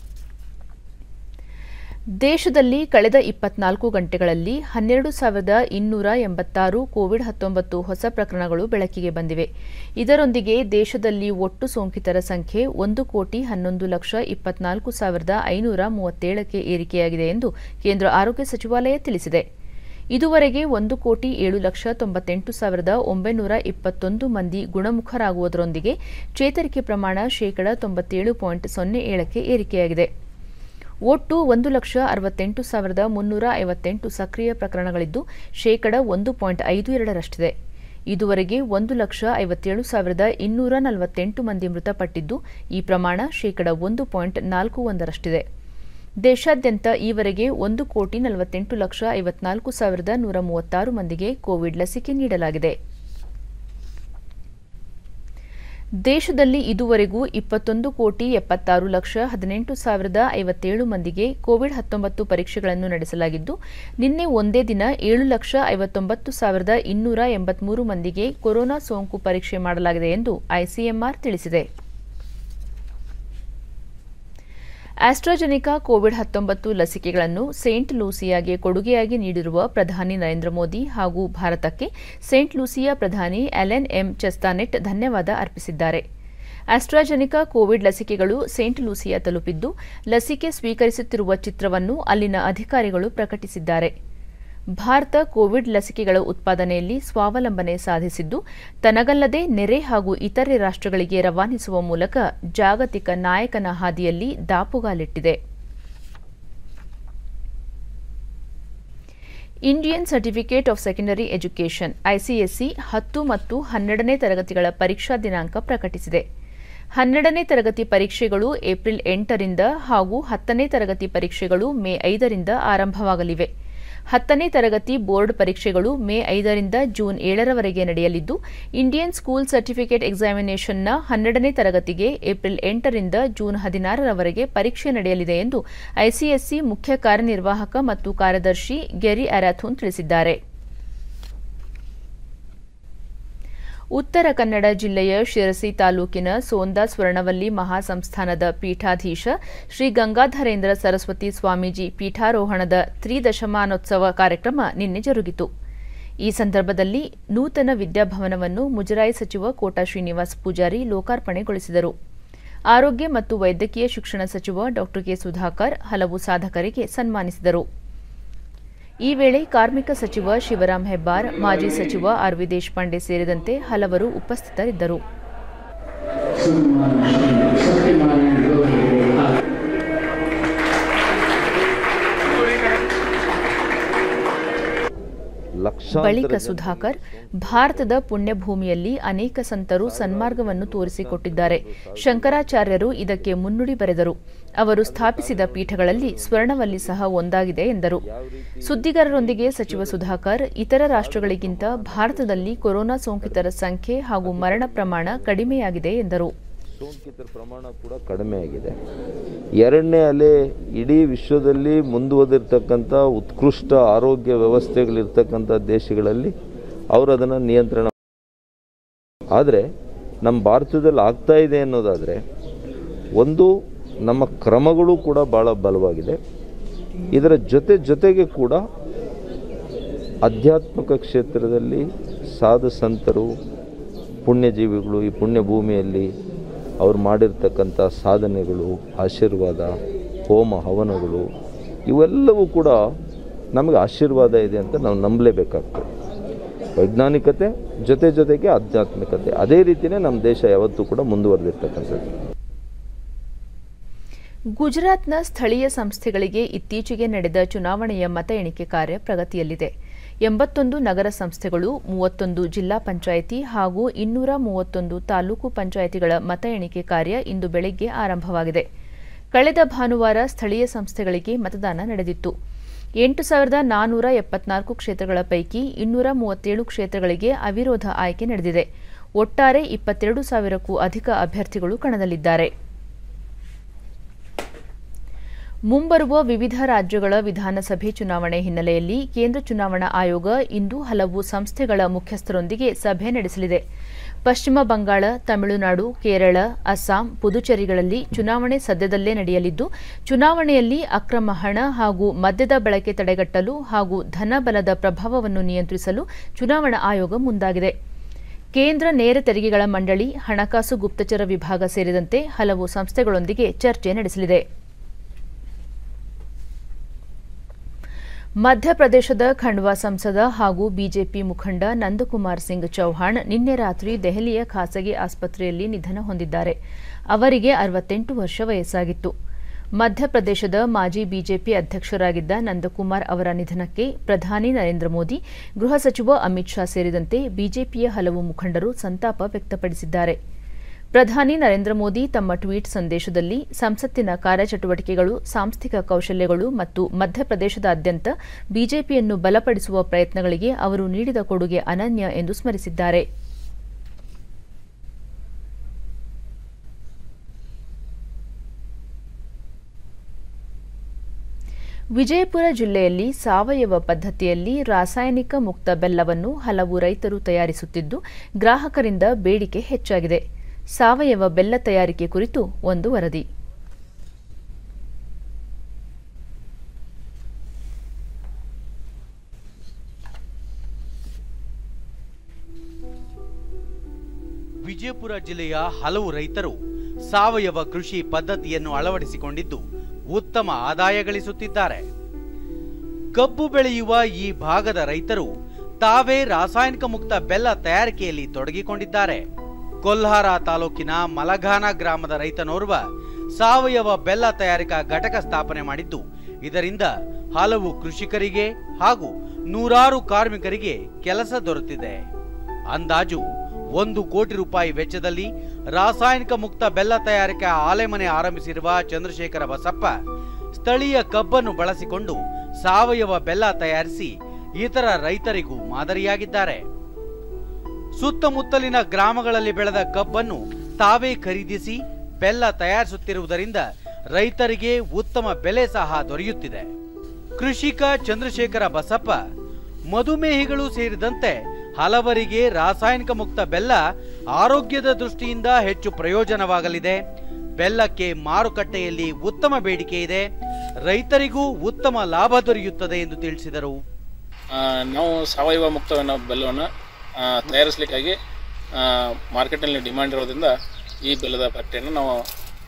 ದೇಶದಲ್ಲಿ ಕಳೆದ ಇಪ್ಪತ್ನಾಲ್ಕು ಗಂಟೆಗಳಲ್ಲಿ ಹನ್ನೆರಡು ಸಾವಿರದ ಇನ್ನೂರ ಎಂಬತ್ತಾರು ಕೋವಿಡ್ ಹತ್ತೊಂಬತ್ತು ಹೊಸ ಪ್ರಕರಣಗಳು ಬೆಳಕಿಗೆ ಬಂದಿವೆ ಇದರೊಂದಿಗೆ ದೇಶದಲ್ಲಿ ಒಟ್ಟು ಸೋಂಕಿತರ ಸಂಖ್ಯೆ ಒಂದು ಕೋಟಿ ಹನ್ನೊಂದು ಲಕ್ಷ ಇಪ್ಪತ್ನಾಲ್ಕು ಸಾವಿರದ ಐನೂರ ಮೂವತ್ತೇಳಕ್ಕೆ ಏರಿಕೆಯಾಗಿದೆ ಎಂದು ಕೇಂದ್ರ ಆರೋಗ್ಯ ಸಚಿವಾಲಯ ತಿಳಿಸಿದೆ ಇದುವರೆಗೆ ಒಂದು ಕೋಟಿ ಏಳು ಲಕ್ಷ ತೊಂಬತ್ತೆಂಟು ಸಾವಿರದ ಒಂಬೈನೂರ ಇಪ್ಪತ್ತೊಂದು ಮಂದಿ ಗುಣಮುಖರಾಗುವುದರೊಂದಿಗೆ ಚೇತರಿಕೆ ಪ್ರಮಾಣ ಶೇಕಡ ತೊಂಬತ್ತೇಳು ಪಾಯಿಂಟ್ ಸೊನ್ನೆ ಏಳಕ್ಕೆ ಏರಿಕೆಯಾಗಿದೆ ಒಟ್ಟು ಒಂದು ಲಕ್ಷ ಅರವತ್ತೆಂಟು ಸಾವಿರದ ಮುನ್ನೂರ ಐವತ್ತೆಂಟು ಸಕ್ರಿಯ ಪ್ರಕರಣಗಳಿದ್ದು ಶೇಕಡ ಒಂದು ಪಾಯಿಂಟ್ ಐದು ಎರಡರಷ್ಟಿದೆ ಇದುವರೆಗೆ ಒಂದು ಲಕ್ಷ ಐವತ್ತೇಳು ಸಾವಿರದ ಇನ್ನೂರ ನಲವತ್ತೆಂಟು ಮಂದಿ ಮೃತಪಟ್ಟಿದ್ದು ಈ ಪ್ರಮಾಣ ಶೇಕಡ ಒಂದು ಪಾಯಿಂಟ್ ನಾಲ್ಕು ಒಂದರಷ್ಟಿದೆ ದೇಶಾದ್ಯಂತ ಈವರೆಗೆ ಒಂದು ಕೋಟಿ ನಲವತ್ತೆಂಟು ಲಕ್ಷ ಐವತ್ನಾಲ್ಕು ಸಾವಿರದ ನೂರ ಮೂವತ್ತಾರು ಮಂದಿಗೆ ಕೋವಿಡ್ ಲಸಿಕೆ ನೀಡಲಾಗಿದೆ ದೇಶದಲ್ಲಿ ಇದುವರೆಗೂ ಇಪ್ಪತ್ತೊಂದು ಕೋಟಿ ಎಪ್ಪತ್ತಾರು ಲಕ್ಷ ಹದಿನೆಂಟು ಸಾವಿರದ ಐವತ್ತೇಳು ಮಂದಿಗೆ ಕೋವಿಡ್ ಹತ್ತೊಂಬತ್ತು ಪರೀಕ್ಷೆಗಳನ್ನು ನಡೆಸಲಾಗಿದ್ದು ನಿನ್ನೆ ಒಂದೇ ದಿನ ಏಳು ಲಕ್ಷ ಐವತ್ತೊಂಬತ್ತು ಸಾವಿರದ ಇನ್ನೂರ ಎಂಬತ್ಮೂರು ಮಂದಿಗೆ ಕೊರೋನಾ ಸೋಂಕು ಪರೀಕ್ಷೆ ಮಾಡಲಾಗಿದೆ ಎಂದು ಐಸಿಎಂಆರ್ ತಿಳಿಸಿದೆ ಆಸ್ಟ್ರಾಜೆನಿಕಾ ಕೋವಿಡ್ ಹತ್ತೊಂಬತ್ತು ಲಸಿಕೆಗಳನ್ನು ಸೇಂಟ್ ಲೂಸಿಯಾಗೆ ಕೊಡುಗೆಯಾಗಿ ನೀಡಿರುವ ಪ್ರಧಾನಿ ನರೇಂದ್ರ ಮೋದಿ ಹಾಗೂ ಭಾರತಕ್ಕೆ ಸೇಂಟ್ ಲೂಸಿಯಾ ಪ್ರಧಾನಿ ಅಲೆನ್ ಎಂ ಚೆಸ್ತಾನೆಟ್ ಧನ್ಯವಾದ ಅರ್ಪಿಸಿದ್ದಾರೆ ಆಸ್ಟ್ರಾಜೆನಿಕಾ ಕೋವಿಡ್ ಲಸಿಕೆಗಳು ಸೇಂಟ್ ಲೂಸಿಯಾ ತಲುಪಿದ್ದು ಲಸಿಕೆ ಸ್ವೀಕರಿಸುತ್ತಿರುವ ಚಿತ್ರವನ್ನು ಅಲ್ಲಿನ ಅಧಿಕಾರಿಗಳು ಪ್ರಕಟಿಸಿದ್ದಾರೆ ಭಾರತ ಕೋವಿಡ್ ಲಸಿಕೆಗಳ ಉತ್ಪಾದನೆಯಲ್ಲಿ ಸ್ವಾವಲಂಬನೆ ಸಾಧಿಸಿದ್ದು ತನಗಲ್ಲದೆ ನೆರೆ ಹಾಗೂ ಇತರೆ ರಾಷ್ಟ್ರಗಳಿಗೆ ರವಾನಿಸುವ ಮೂಲಕ ಜಾಗತಿಕ ನಾಯಕನ ಹಾದಿಯಲ್ಲಿ ದಾಪುಗಾಲಿಟ್ಟಿದೆ Indian Certificate of Secondary Education ICSE ಹತ್ತು ಮತ್ತು ಹನ್ನೆರಡನೇ ತರಗತಿಗಳ ಪರೀಕ್ಷಾ ದಿನಾಂಕ ಪ್ರಕಟಿಸಿದೆ ಹನ್ನೆರಡನೇ ತರಗತಿ ಪರೀಕ್ಷೆಗಳು ಏಪ್ರಿಲ್ ಎಂಟರಿಂದ ಹಾಗೂ ಹತ್ತನೇ ತರಗತಿ ಪರೀಕ್ಷೆಗಳು ಮೇ ಐದರಿಂದ ಆರಂಭವಾಗಲಿವೆ ಹತ್ತನೇ ತರಗತಿ ಬೋರ್ಡ್ ಪರೀಕ್ಷೆಗಳು ಮೇ ಐದರಿಂದ ಜೂನ್ ಏಳರವರೆಗೆ ನಡೆಯಲಿದ್ದು ಇಂಡಿಯನ್ ಸ್ಕೂಲ್ ಸರ್ಟಿಫಿಕೇಟ್ ಎಕ್ಸಾಮಿನೇಷನ್ನ ಹನ್ನೆರಡನೇ ತರಗತಿಗೆ ಏಪ್ರಿಲ್ ಎಂಟರಿಂದ ಜೂನ್ ಹದಿನಾರರವರೆಗೆ ಪರೀಕ್ಷೆ ನಡೆಯಲಿದೆ ಎಂದು ಐಸಿಎಸ್ಸಿ ಮುಖ್ಯ ಕಾರ್ಯನಿರ್ವಾಹಕ ಮತ್ತು ಕಾರ್ಯದರ್ಶಿ ಗೆರಿ ಅರಾಥೂನ್ ತಿಳಿಸಿದ್ದಾರೆ ಉತ್ತರ ಕನ್ನಡ ಜಿಲ್ಲೆಯ ಶಿರಸಿ ತಾಲೂಕಿನ ಸೋಂದಾ ಸ್ವರ್ಣವಲ್ಲಿ ಮಹಾಸಂಸ್ಥಾನದ ಪೀಠಾಧೀಶ ಶ್ರೀ ಗಂಗಾಧರೇಂದ್ರ ಸರಸ್ವತಿ ಸ್ವಾಮೀಜಿ ಪೀಠಾರೋಹಣದ ತ್ರಿದಶಮಾನೋತ್ಸವ ಕಾರ್ಯಕ್ರಮ ನಿನ್ನೆ ಜರುಗಿತು ಈ ಸಂದರ್ಭದಲ್ಲಿ ನೂತನ ವಿದ್ಯಾಭವನವನ್ನು ಮುಜರಾಯಿ ಸಚಿವ ಕೋಟಾ ಶ್ರೀನಿವಾಸ್ ಪೂಜಾರಿ ಲೋಕಾರ್ಪಣೆಗೊಳಿಸಿದರು ಆರೋಗ್ಯ ಮತ್ತು ವೈದ್ಯಕೀಯ ಶಿಕ್ಷಣ ಸಚಿವ ಡಾ ಕೆ ಸುಧಾಕರ್ ಹಲವು ಸಾಧಕರಿಗೆ ಸನ್ಮಾನಿಸಿದರು ಈ ವೇಳೆ ಕಾರ್ಮಿಕ ಸಚಿವ ಶಿವರಾಂ ಹೆಬ್ಬಾರ್ ಮಾಜಿ ಸಚಿವ ಆರ್ ವಿ ದೇಶಪಾಂಡೆ ಸೇರಿದಂತೆ ಹಲವರು ಉಪಸ್ಥಿತರಿದ್ದರು ಬಳಿಕ ಸುಧಾಕರ್ ಭಾರತದ ಪುಣ್ಯಭೂಮಿಯಲ್ಲಿ ಅನೇಕ ಸಂತರು ಸನ್ಮಾರ್ಗವನ್ನು ತೋರಿಸಿಕೊಟ್ಟಿದ್ದಾರೆ ಶಂಕರಾಚಾರ್ಯರು ಇದಕ್ಕೆ ಮುನ್ನುಡಿ ಬರೆದರು ಅವರು ಸ್ಥಾಪಿಸಿದ ಪೀಠಗಳಲ್ಲಿ ಸ್ವರ್ಣವಲ್ಲಿ ಸಹ ಒಂದಾಗಿದೆ ಎಂದರು ಸುದ್ದಿಗಾರರೊಂದಿಗೆ ಸಚಿವ ಸುಧಾಕರ್ ಇತರ ರಾಷ್ಟ್ರಗಳಿಗಿಂತ ಭಾರತದಲ್ಲಿ ಕೊರೋನಾ ಸೋಂಕಿತರ ಸಂಖ್ಯೆ ಹಾಗೂ ಮರಣ ಪ್ರಮಾಣ ಕಡಿಮೆಯಾಗಿದೆ ಎಂದರು ಸೋಂಕಿತರ ಪ್ರಮಾಣ ಕೂಡ ಕಡಿಮೆ ಆಗಿದೆ ಎರಡನೇ ಅಲೆ ಇಡೀ ವಿಶ್ವದಲ್ಲಿ ಮುಂದುವರೆದಿರ್ತಕ್ಕಂಥ ಉತ್ಕೃಷ್ಟ ಆರೋಗ್ಯ ವ್ಯವಸ್ಥೆಗಳಿರ್ತಕ್ಕಂಥ ದೇಶಗಳಲ್ಲಿ ಅವರು ಅದನ್ನು ನಿಯಂತ್ರಣ ಆದರೆ ನಮ್ಮ ಭಾರತದಲ್ಲಿ ಆಗ್ತಾ ಇದೆ ಅನ್ನೋದಾದರೆ ಒಂದು ನಮ್ಮ ಕ್ರಮಗಳು ಕೂಡ ಭಾಳ ಬಲವಾಗಿದೆ ಇದರ ಜೊತೆ ಜೊತೆಗೆ ಕೂಡ ಆಧ್ಯಾತ್ಮಿಕ ಕ್ಷೇತ್ರದಲ್ಲಿ ಸಾಧು ಸಂತರು ಪುಣ್ಯಜೀವಿಗಳು ಈ ಪುಣ್ಯಭೂಮಿಯಲ್ಲಿ ಅವ್ರು ಮಾಡಿರ್ತಕ್ಕಂಥ ಸಾಧನೆಗಳು ಆಶೀರ್ವಾದ ಹೋಮ ಹವನಗಳು ಇವೆಲ್ಲವೂ ಕೂಡ ನಮಗೆ ಆಶೀರ್ವಾದ ಇದೆ ಅಂತ ನಾವು ನಂಬಲೇಬೇಕಾಗ್ತದೆ ವೈಜ್ಞಾನಿಕತೆ ಜೊತೆ ಜೊತೆಗೆ ಆಧ್ಯಾತ್ಮಿಕತೆ ಅದೇ ರೀತಿಯೇ ನಮ್ಮ ದೇಶ ಯಾವತ್ತೂ ಕೂಡ ಮುಂದುವರೆದಿರ್ತಕ್ಕಂಥದ್ದು ಗುಜರಾತ್ನ ಸ್ಥಳೀಯ ಸಂಸ್ಥೆಗಳಿಗೆ ಇತ್ತೀಚೆಗೆ ನಡೆದ ಚುನಾವಣೆಯ ಮತ ಎಣಿಕೆ ಕಾರ್ಯ ಪ್ರಗತಿಯಲ್ಲಿದೆ ಎಂಬತ್ತೊಂದು ನಗರ ಸಂಸ್ಥೆಗಳು ಮೂವತ್ತೊಂದು ಜಿಲ್ಲಾ ಪಂಚಾಯಿತಿ ಹಾಗೂ ಇನ್ನೂರ ಮೂವತ್ತೊಂದು ತಾಲೂಕು ಪಂಚಾಯಿತಿಗಳ ಮತ ಎಣಿಕೆ ಕಾರ್ಯ ಇಂದು ಬೆಳಗ್ಗೆ ಆರಂಭವಾಗಿದೆ ಕಳೆದ ಭಾನುವಾರ ಸ್ಥಳೀಯ ಸಂಸ್ಥೆಗಳಿಗೆ ಮತದಾನ ನಡೆದಿತ್ತು ಎಂಟು ಸಾವಿರದ ನಾನ್ನೂರ ಎಪ್ಪತ್ನಾಲ್ಕು ಕ್ಷೇತ್ರಗಳ ಪೈಕಿ ಇನ್ನೂರ ಮೂವತ್ತೇಳು ಕ್ಷೇತ್ರಗಳಿಗೆ ಅವಿರೋಧ ಆಯ್ಕೆ ನಡೆದಿದೆ ಒಟ್ಟಾರೆ ಇಪ್ಪತ್ತೆರಡು ಸಾವಿರಕ್ಕೂ ಅಧಿಕ ಅಭ್ಯರ್ಥಿಗಳು ಕಣದಲ್ಲಿದ್ದಾರೆ ಮುಂಬರುವ ವಿವಿಧ ರಾಜ್ಯಗಳ ವಿಧಾನಸಭೆ ಚುನಾವಣೆ ಹಿನ್ನೆಲೆಯಲ್ಲಿ ಕೇಂದ್ರ ಚುನಾವಣಾ ಆಯೋಗ ಇಂದು ಹಲವು ಸಂಸ್ಥೆಗಳ ಮುಖ್ಯಸ್ಥರೊಂದಿಗೆ ಸಭೆ ನಡೆಸಲಿದೆ ಪಶ್ಚಿಮ ಬಂಗಾಳ ತಮಿಳುನಾಡು ಕೇರಳ ಅಸ್ಸಾಂ ಪುದುಚೇರಿಗಳಲ್ಲಿ ಚುನಾವಣೆ ಸದ್ಯದಲ್ಲೇ ನಡೆಯಲಿದ್ದು ಚುನಾವಣೆಯಲ್ಲಿ ಅಕ್ರಮ ಹಣ ಹಾಗೂ ಮದ್ಯದ ಬಳಕೆ ತಡೆಗಟ್ಟಲು ಹಾಗೂ ಧನಬಲದ ಪ್ರಭಾವವನ್ನು ನಿಯಂತ್ರಿಸಲು ಚುನಾವಣಾ ಆಯೋಗ ಮುಂದಾಗಿದೆ ಕೇಂದ್ರ ನೇರ ತೆರಿಗೆಗಳ ಮಂಡಳಿ ಹಣಕಾಸು ಗುಪ್ತಚರ ವಿಭಾಗ ಸೇರಿದಂತೆ ಹಲವು ಸಂಸ್ಥೆಗಳೊಂದಿಗೆ ಚರ್ಚೆ ನಡೆಸಲಿದೆ ಮಧ್ಯಪ್ರದೇಶದ ಖಂಡ್ವಾ ಸಂಸದ ಹಾಗೂ ಬಿಜೆಪಿ ಮುಖಂಡ ನಂದಕುಮಾರ್ ಸಿಂಗ್ ಚೌಹಾಣ್ ನಿನ್ನೆ ರಾತ್ರಿ ದೆಹಲಿಯ ಖಾಸಗಿ ಆಸ್ಪತ್ರೆಯಲ್ಲಿ ನಿಧನ ಹೊಂದಿದ್ದಾರೆ ಅವರಿಗೆ ಅರವತ್ತೆಂಟು ವರ್ಷ ವಯಸ್ಸಾಗಿತ್ತು ಮಧ್ಯಪ್ರದೇಶದ ಮಾಜಿ ಬಿಜೆಪಿ ಅಧ್ಯಕ್ಷರಾಗಿದ್ದ ನಂದಕುಮಾರ್ ಅವರ ನಿಧನಕ್ಕೆ ಪ್ರಧಾನಿ ನರೇಂದ್ರ ಮೋದಿ ಗೃಹ ಸಚಿವ ಅಮಿತ್ ಶಾ ಸೇರಿದಂತೆ ಬಿಜೆಪಿಯ ಹಲವು ಮುಖಂಡರು ಸಂತಾಪ ವ್ಯಕ್ತಪಡಿಸಿದ್ದಾರೆ ಪ್ರಧಾನಿ ನರೇಂದ್ರ ಮೋದಿ ತಮ್ಮ ಟ್ವೀಟ್ ಸಂದೇಶದಲ್ಲಿ ಸಂಸತ್ತಿನ ಕಾರ್ಯಚಟುವಟಿಕೆಗಳು ಸಾಂಸ್ಥಿಕ ಕೌಶಲ್ಯಗಳು ಮತ್ತು ಮಧ್ಯಪ್ರದೇಶದಾದ್ಯಂತ ಬಿಜೆಪಿಯನ್ನು ಬಲಪಡಿಸುವ ಪ್ರಯತ್ನಗಳಿಗೆ ಅವರು ನೀಡಿದ ಕೊಡುಗೆ ಅನನ್ಯ ಎಂದು ಸ್ಮರಿಸಿದ್ದಾರೆ ವಿಜಯಪುರ ಜಿಲ್ಲೆಯಲ್ಲಿ ಸಾವಯವ ಪದ್ಧತಿಯಲ್ಲಿ ರಾಸಾಯನಿಕ ಮುಕ್ತ ಬೆಲ್ಲವನ್ನು ಹಲವು ರೈತರು ತಯಾರಿಸುತ್ತಿದ್ದು ಗ್ರಾಹಕರಿಂದ ಬೇಡಿಕೆ ಹೆಚ್ಚಾಗಿದೆ ಸಾವಯವ ಬೆಲ್ಲ ತಯಾರಿಕೆ ಕುರಿತು ಒಂದು ವರದಿ ವಿಜಯಪುರ ಜಿಲ್ಲೆಯ ಹಲವು ರೈತರು ಸಾವಯವ ಕೃಷಿ ಪದ್ಧತಿಯನ್ನು ಅಳವಡಿಸಿಕೊಂಡಿದ್ದು ಉತ್ತಮ ಆದಾಯ ಗಳಿಸುತ್ತಿದ್ದಾರೆ ಕಬ್ಬು ಬೆಳೆಯುವ ಈ ಭಾಗದ ರೈತರು ತಾವೇ ರಾಸಾಯನಿಕ ಮುಕ್ತ ಬೆಲ್ಲ ತಯಾರಿಕೆಯಲ್ಲಿ ತೊಡಗಿಕೊಂಡಿದ್ದಾರೆ ಕೊಲ್ಹಾರ ತಾಲೂಕಿನ ಮಲಘಾನ ಗ್ರಾಮದ ರೈತನೋರ್ವ ಸಾವಯವ ಬೆಲ್ಲ ತಯಾರಿಕಾ ಘಟಕ ಸ್ಥಾಪನೆ ಮಾಡಿದ್ದು ಇದರಿಂದ ಹಲವು ಕೃಷಿಕರಿಗೆ ಹಾಗೂ ನೂರಾರು ಕಾರ್ಮಿಕರಿಗೆ ಕೆಲಸ ದೊರೆತಿದೆ ಅಂದಾಜು ಒಂದು ಕೋಟಿ ರೂಪಾಯಿ ವೆಚ್ಚದಲ್ಲಿ ರಾಸಾಯನಿಕ ಮುಕ್ತ ಬೆಲ್ಲ ತಯಾರಿಕೆ ಆಲೆಮನೆ ಆರಂಭಿಸಿರುವ ಚಂದ್ರಶೇಖರ ಬಸಪ್ಪ ಸ್ಥಳೀಯ ಕಬ್ಬನ್ನು ಬಳಸಿಕೊಂಡು ಸಾವಯವ ಬೆಲ್ಲ ತಯಾರಿಸಿ ಇತರ ರೈತರಿಗೂ ಮಾದರಿಯಾಗಿದ್ದಾರೆ ಸುತ್ತಮುತ್ತಲಿನ ಗ್ರಾಮಗಳಲ್ಲಿ ಬೆಳೆದ ಕಬ್ಬನ್ನು ತಾವೇ ಖರೀದಿಸಿ ಬೆಲ್ಲ ತಯಾರಿಸುತ್ತಿರುವುದರಿಂದ ರೈತರಿಗೆ ಉತ್ತಮ ಬೆಲೆ ಸಹ ದೊರೆಯುತ್ತಿದೆ ಕೃಷಿಕ ಚಂದ್ರಶೇಖರ ಬಸಪ್ಪ ಮಧುಮೇಹಿಗಳು ಸೇರಿದಂತೆ ಹಲವರಿಗೆ ರಾಸಾಯನಿಕ ಮುಕ್ತ ಬೆಲ್ಲ ಆರೋಗ್ಯದ ದೃಷ್ಟಿಯಿಂದ ಹೆಚ್ಚು ಪ್ರಯೋಜನವಾಗಲಿದೆ ಬೆಲ್ಲಕ್ಕೆ ಮಾರುಕಟ್ಟೆಯಲ್ಲಿ ಉತ್ತಮ ಬೇಡಿಕೆ ಇದೆ ರೈತರಿಗೂ ಉತ್ತಮ ಲಾಭ ದೊರೆಯುತ್ತದೆ ಎಂದು ತಿಳಿಸಿದರು ಆ, ನಾವು ಸಾವಯವ ಮುಕ್ತವನ್ನು ಬೆಲ್ಲವನ್ನು ತಯಾರಿಸಲಿಕ್ಕಾಗಿ ಮಾರ್ಕೆಟ್ನಲ್ಲಿ ಡಿಮ್ಯಾಂಡ್ ಇರೋದ್ರಿಂದ ಈ ಬೆಲ್ಲದ ಫ್ಯಾಕ್ಟ್ರಿಯನ್ನು ನಾವು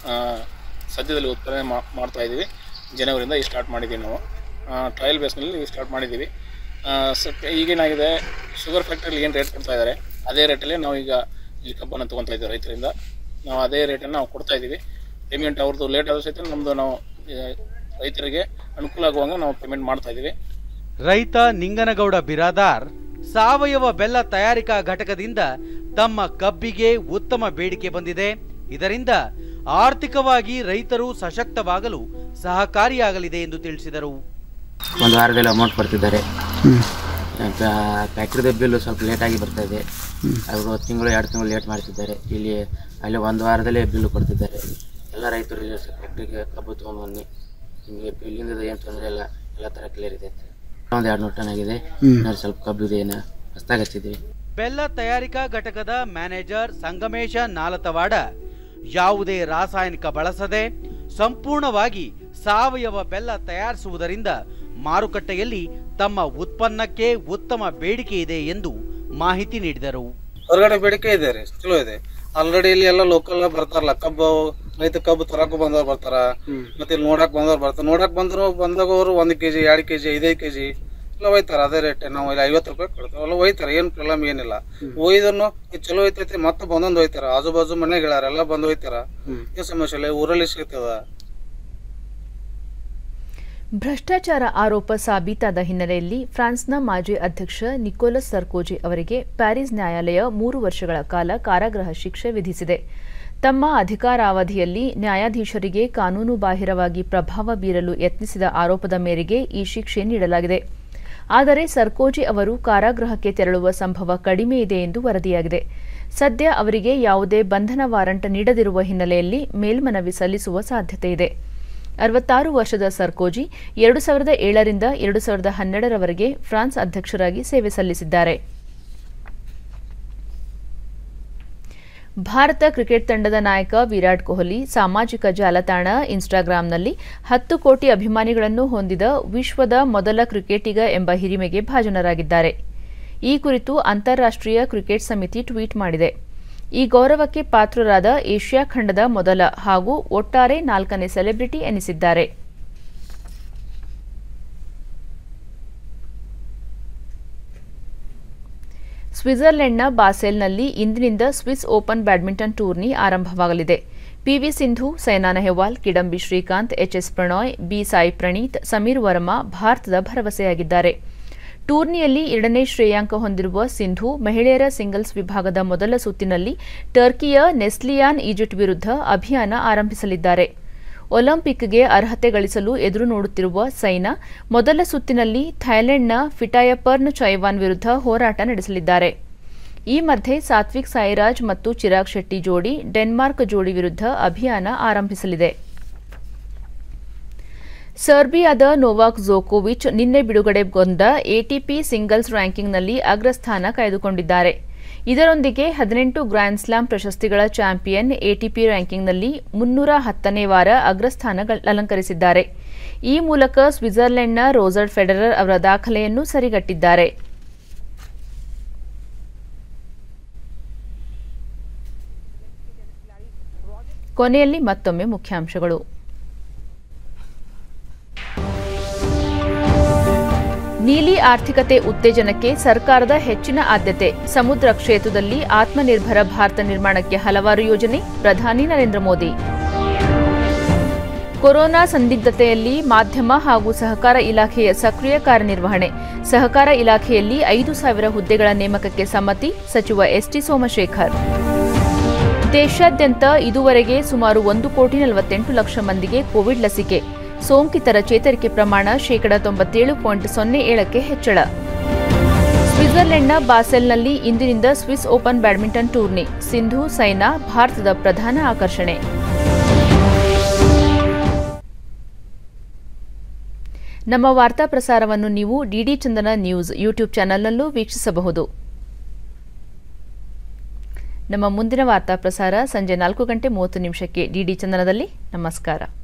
ಆ, ಸದ್ಯದಲ್ಲಿ ಉತ್ಪಾದನೆ ಮಾ- ಮಾಡ್ತಾ ಇದ್ದೀವಿ ಜನವರಿಯಿಂದ ಈ ಸ್ಟಾರ್ಟ್ ಮಾಡಿದ್ದೀವಿ ನಾವು ಟ್ರಯಲ್ ಬೇಸ್ನಲ್ಲಿ ಸ್ಟಾರ್ಟ್ ಮಾಡಿದ್ದೀವಿ ಆ, ಸ್ವಲ್ಪ ಈಗೇನಾಗಿದೆ ಶುಗರ್ ಫ್ಯಾಕ್ಟ್ರಿಲಿ ಏನು ರೇಟ್ ಕೊಡ್ತಾ ಇದ್ದಾರೆ ಅದೇ ರೇಟಲ್ಲೇ ನಾವು ಈಗ ಈ ಕಬ್ಬನ್ನು ತೊಗೊತಾ ಇದ್ದೀವಿ ರೈತರಿಂದ ನಾವು ಅದೇ ರೇಟನ್ನು ನಾವು ಕೊಡ್ತಾ ಇದ್ದೀವಿ ಪೇಮೆಂಟ್ ಅವ್ರದ್ದು ಲೇಟ್ ಆದರೂ ಸಹಿತ ನಮ್ಮದು ನಾವು ಆ, ರೈತರಿಗೆ ಅನುಕೂಲ ಆಗುವಂಗೆ ನಾವು ಪೇಮೆಂಟ್ ಮಾಡ್ತಾ ಇದ್ದೀವಿ ರೈತ ನಿಂಗನಗೌಡ ಬಿರಾದಾರ್ ಸಾವಯವ ಬೆಲ್ಲ ತಯಾರಿಕಾ ಘಟಕದಿಂದ ತಮ್ಮ ಕಬ್ಬಿಗೆ ಉತ್ತಮ ಬೇಡಿಕೆ ಬಂದಿದೆ ಇದರಿಂದ ಆರ್ಥಿಕವಾಗಿ ರೈತರು ಸಶಕ್ತವಾಗಲು ಸಹಕಾರಿಯಾಗಲಿದೆ ಎಂದು ತಿಳಿಸಿದರು ಒಂದು ವಾರದಲ್ಲಿ ಅಮೌಂಟ್ ಕೊಡ್ತಿದ್ದಾರೆ ಫ್ಯಾಕ್ಟ್ರಿದ ಬಿಲ್ಲು ಸ್ವಲ್ಪ ಲೇಟಾಗಿ ಬರ್ತಾ ಇದೆ ಅವರು ತಿಂಗಳು ಎರಡು ತಿಂಗಳು ಲೇಟ್ ಮಾಡ್ತಿದ್ದಾರೆ ಇಲ್ಲಿ ಅಲ್ಲಿ ಒಂದು ವಾರದಲ್ಲೇ ಬಿಲ್ಲು ಕೊಡ್ತಿದ್ದಾರೆ ಎಲ್ಲ ರೈತರು ಇಲ್ಲಿ ಫ್ಯಾಕ್ಟ್ರಿಗೆ ಕಬ್ಬು ತೊಗೊಂಡ್ಬನ್ನಿ ನಿಮಗೆ ಬಿಲ್ಲಿಂದ ಏನು ತೊಂದರೆ ಇಲ್ಲ ಎಲ್ಲ ಥರ ಕ್ಲಿಯರ್ ಇದೆ ಒಂದು ಎರಡು ನೂರು ಟನ್ ಆಗಿದೆ ಇನ್ನೊಂದು ಸ್ವಲ್ಪ ಕಬ್ಬು ಇದೆ ಏನು ಹೊಸ್ದಾಗಿ ಹಚ್ಚಿದ್ವಿ ಬೆಲ್ಲ ತಯಾರಿಕಾ ಘಟಕದ ಮ್ಯಾನೇಜರ್ ಸಂಗಮೇಶ ನಾಲತವಾಡ ಯಾವುದೇ ರಾಸಾಯನಿಕ ಬಳಸದೆ ಸಂಪೂರ್ಣವಾಗಿ ಸಾವಯವ ಬೆಲ್ಲ ತಯಾರಿಸುವುದರಿಂದ ಮಾರುಕಟ್ಟೆಯಲ್ಲಿ ತಮ್ಮ ಉತ್ಪನ್ನಕ್ಕೆ ಉತ್ತಮ ಬೇಡಿಕೆ ಇದೆ ಎಂದು ಮಾಹಿತಿ ನೀಡಿದರು ಹೊರಗಡೆ ಬೇಡಿಕೆ ಇದೆ ರೀ ಚಲೋ ಇದೆ ಆಲ್ರೆಡಿ ಇಲ್ಲಿ ಎಲ್ಲ ಲೋಕಲ್ ಬರ್ತಾರಲ್ಲ ಕಬ್ಬು ರೈತ ಕಬ್ಬು ತರಕು ಬಂದವ್ರು ಬರ್ತಾರ ಮತ್ತೆ ಇಲ್ಲಿ ನೋಡಕ್ ಬಂದವ್ರು ಬರ್ತಾರ ನೋಡಕ್ ಬಂದ್ರು ಬಂದಾಗ ಅವರು ಒಂದ್ ಕೆಜಿ ಎರಡ್ ಕೆಜಿ ಐದೈದು ಕೆಜಿ ಎಲ್ಲ ಒಯ್ತಾರ ಅದೇ ರೇಟ್ ನಾವು ಇಲ್ಲಿ ಐವತ್ತು ರೂಪಾಯಿ ಕೊಡ್ತೇವೆ ಎಲ್ಲ ಒಯ್ತಾರ ಏನ್ ಪ್ರಾಬ್ಲಮ್ ಏನಿಲ್ಲ ಒಯ್ದನ್ನು ಇದು ಚಲೋ ಐತೈತಿ ಮತ್ತೆ ಬಂದೊಂದು ಒಯ್ತಾರ ಆಜು ಬಾಜು ಮನೆಗೆ ಹೇಳ್ಯಾರ ಎಲ್ಲ ಬಂದು ಒಯ್ತಾರ ಏನ್ ಸಮಸ್ಯೆ ಇಲ್ಲ ಊರಲ್ಲಿ ಸಿಗ್ತದ ಭ್ರಷ್ಟಾಚಾರ ಆರೋಪ ಸಾಬೀತಾದ ಹಿನ್ನೆಲೆಯಲ್ಲಿ ಫ್ರಾನ್ಸ್ನ ಮಾಜಿ ಅಧ್ಯಕ್ಷ ನಿಕೋಲಸ್ ಸರ್ಕೋಜಿ ಅವರಿಗೆ ಪ್ಯಾರಿಸ್ ನ್ಯಾಯಾಲಯ ಮೂರು ವರ್ಷಗಳ ಕಾಲ ಕಾರಾಗೃಹ ಶಿಕ್ಷೆ ವಿಧಿಸಿದೆ ತಮ್ಮ ಅಧಿಕಾರಾವಧಿಯಲ್ಲಿ ನ್ಯಾಯಾಧೀಶರಿಗೆ ಕಾನೂನು ಬಾಹಿರವಾಗಿ ಪ್ರಭಾವ ಬೀರಲು ಯತ್ನಿಸಿದ ಆರೋಪದ ಮೇರೆಗೆ ಈ ಶಿಕ್ಷೆ ನೀಡಲಾಗಿದೆ ಆದರೆ ಸರ್ಕೋಜಿ ಅವರು ಕಾರಾಗೃಹಕ್ಕೆ ತೆರಳುವ ಸಂಭವ ಕಡಿಮೆ ಇದೆ ಎಂದು ವರದಿಯಾಗಿದೆ ಸದ್ಯ ಅವರಿಗೆ ಯಾವುದೇ ಬಂಧನ ವಾರಂಟ್ ನೀಡದಿರುವ ಹಿನ್ನೆಲೆಯಲ್ಲಿ ಮೇಲ್ಮನವಿ ಸಲ್ಲಿಸುವ ಸಾಧ್ಯತೆ ಇದೆ ಅರವತ್ತಾರು ವರ್ಷದ ಸರ್ಕೋಜಿ ಎರಡು ಸಾವಿರದ ಏಳರಿಂದ ಎರಡು ಸಾವಿರದ ಹನ್ನೆರಡರವರೆಗೆ ಫ್ರಾನ್ಸ್ ಅಧ್ಯಕ್ಷರಾಗಿ ಸೇವೆ ಸಲ್ಲಿಸಿದ್ದಾರೆ ಭಾರತ ಕ್ರಿಕೆಟ್ ತಂಡದ ನಾಯಕ ವಿರಾಟ್ ಕೊಹ್ಲಿ ಸಾಮಾಜಿಕ ಜಾಲತಾಣ ಇನ್ಸ್ಟಾಗ್ರಾಂನಲ್ಲಿ ಹತ್ತು ಕೋಟಿ ಅಭಿಮಾನಿಗಳನ್ನು ಹೊಂದಿದ ವಿಶ್ವದ ಮೊದಲ ಕ್ರಿಕೆಟಿಗ ಎಂಬ ಹಿರಿಮೆಗೆ ಭಾಜನರಾಗಿದ್ದಾರೆ ಈ ಕುರಿತು ಅಂತಾರಾಷ್ಟ್ರೀಯ ಕ್ರಿಕೆಟ್ ಸಮಿತಿ ಟ್ವೀಟ್ ಮಾಡಿದೆ ಈ ಗೌರವಕ್ಕೆ ಪಾತ್ರರಾದ ಏಷ್ಯಾ ಖಂಡದ ಮೊದಲ ಹಾಗೂ ಒಟ್ಟಾರೆ ನಾಲ್ಕನೇ ಸೆಲೆಬ್ರಿಟಿ ಎನಿಸಿದ್ದಾರೆ ಸ್ವಿಟ್ಜರ್ಲೆಂಡ್ನ ಬಾಸೆಲ್ನಲ್ಲಿ ಇಂದಿನಿಂದ ಸ್ವಿಸ್ ಓಪನ್ ಬ್ಯಾಡ್ಮಿಂಟನ್ ಟೂರ್ನಿ ಆರಂಭವಾಗಲಿದೆ PV Sindhu Saina Nehwal Kidambi Srikanth HS Prannoy B Sai Praneeth Sameer Verma ಭಾರತದ ಭರವಸೆಯಾಗಿದ್ದಾರೆ ಟೂರ್ನಿಯಲ್ಲಿ ಎರಡನೇ ಶ್ರೇಯಾಂಕ ಹೊಂದಿರುವ ಸಿಂಧು ಮಹಿಳೆಯರ ಸಿಂಗಲ್ಸ್ ವಿಭಾಗದ ಮೊದಲ ಸುತ್ತಿನಲ್ಲಿ ಟರ್ಕಿಯ ನೆಸ್ಲಿಯಾನ್ ಈಜಿಪ್ಟ್ ವಿರುದ್ಧ ಅಭಿಯಾನ ಆರಂಭಿಸಲಿದ್ದಾರೆ ಒಲಿಂಪಿಕ್ಗೆ ಅರ್ಹತೆ ಗಳಿಸಲು ಎದುರು ನೋಡುತ್ತಿರುವ ಸೈನಾ ಮೊದಲ ಸುತ್ತಿನಲ್ಲಿ ಥೈಲೆಂಡ್ನ ಫಿಟಾಯಪರ್ನ್ ಚೈವಾನ್ ವಿರುದ್ಧ ಹೋರಾಟ ನಡೆಸಲಿದ್ದಾರೆ ಈ ಮಧ್ಯೆ ಸಾತ್ವಿಕ್ ಸಾಯಿರಾಜ್ ಮತ್ತು ಚಿರಾಗ್ ಶೆಟ್ಟಿ ಜೋಡಿ ಡೆನ್ಮಾರ್ಕ್ ಜೋಡಿ ವಿರುದ್ಧ ಅಭಿಯಾನ ಆರಂಭಿಸಲಿದೆ ಸರ್ಬಿಯಾದ ನೋವಾಕ್ ಜೋಕೋವಿಚ್ ನಿನ್ನೆ ಬಿಡುಗಡೆಗೊಂಡ ಎಟಿಪಿ ಸಿಂಗಲ್ಸ್ ರ್ಯಾಂಕಿಂಗ್ನಲ್ಲಿ ಅಗ್ರಸ್ಥಾನ ಕಾಯ್ದುಕೊಂಡಿದ್ದಾರೆ ಇದರೊಂದಿಗೆ ಹದಿನೆಂಟು ಗ್ರ್ಯಾಂಡ್ ಸ್ಲಾಮ್ ಪ್ರಶಸ್ತಿಗಳ ಚಾಂಪಿಯನ್ ಎಟಿಪಿ ರ್ಯಾಂಕಿಂಗ್ನಲ್ಲಿ ಮುನ್ನೂರ ಹತ್ತನೇ ವಾರ ಅಗ್ರಸ್ಥಾನ ಅಲಂಕರಿಸಿದ್ದಾರೆ ಈ ಮೂಲಕ ಸ್ವಿಟ್ಜರ್ಲೆಂಡ್ನ ರೋಜರ್ ಫೆಡರರ್ ಅವರ ದಾಖಲೆಯನ್ನು ಸರಿಗಟ್ಟಿದ್ದಾರೆ ಕೊನೆಯಲ್ಲಿ ಮತ್ತೊಮ್ಮೆ ಮುಖ್ಯಾಂಶಗಳು ನೀಲಿ ಆರ್ಥಿಕತೆ ಉತ್ತೇಜನಕ್ಕೆ ಸರ್ಕಾರದ ಹೆಚ್ಚಿನ ಆದ್ಯತೆ ಸಮುದ್ರ ಕ್ಷೇತ್ರದಲ್ಲಿ ಆತ್ಮನಿರ್ಭರ ಭಾರತ ನಿರ್ಮಾಣಕ್ಕೆ ಹಲವಾರು ಯೋಜನೆ ಪ್ರಧಾನಿ ನರೇಂದ್ರ ಮೋದಿ ಕೊರೋನಾ ಸಂದಿಗ್ಧತೆಯಲ್ಲಿ ಮಾಧ್ಯಮ ಹಾಗೂ ಸಹಕಾರ ಇಲಾಖೆಯ ಸಕ್ರಿಯ ಕಾರ್ಯನಿರ್ವಹಣೆ ಸಹಕಾರ ಇಲಾಖೆಯಲ್ಲಿ ಐದು ಸಾವಿರ ಹುದ್ದೆಗಳ ನೇಮಕಕ್ಕೆ ಸಮ್ಮತಿ ಸಚಿವ ಎಸ್ಟಿ ಸೋಮಶೇಖರ್ ದೇಶಾದ್ಯಂತ ಇದುವರೆಗೆ ಸುಮಾರು ಒಂದು ಕೋಟಿ ನಲವತ್ತೆಂಟು ಲಕ್ಷ ಮಂದಿಗೆ ಕೋವಿಡ್ ಲಸಿಕೆ ಸೋಂಕಿತರ ಚೇತರಿಕೆ ಪ್ರಮಾಣ ಶೇಕಡ ತೊಂಬತ್ತೇಳು ಪಾಯಿಂಟ್ ಸೊನ್ನೆ ಏಳಕ್ಕೆ ಹೆಚ್ಚಳ ಸ್ವಿಟ್ಜರ್ಲೆಂಡ್ನ ಬಾಸೆಲ್ನಲ್ಲಿ ಇಂದಿನಿಂದ ಸ್ವಿಸ್ ಓಪನ್ ಬ್ಯಾಡ್ಮಿಂಟನ್ ಟೂರ್ನಿ ಸಿಂಧು ಸೈನಾ ಭಾರತದ ಪ್ರಧಾನ ಆಕರ್ಷಣೆ ನಮ್ಮ ವಾರ್ತಾ ಪ್ರಸಾರವನ್ನು ನೀವು ಡಿಡಿ ಚಂದನ ನ್ಯೂಸ್ ಯೂಟ್ಯೂಬ್ ಚಾನೆಲ್ನಲ್ಲೂ ವೀಕ್ಷಿಸಬಹುದು ನಮ್ಮ ಮುಂದಿನ ವಾರ್ತಾ ಪ್ರಸಾರ ಸಂಜೆ ನಾಲ್ಕು ಗಂಟೆ ಮೂವತ್ತು ನಿಮಿಷಕ್ಕೆ ಡಿಡಿ ಚಂದನದಲ್ಲಿ ನಮಸ್ಕಾರ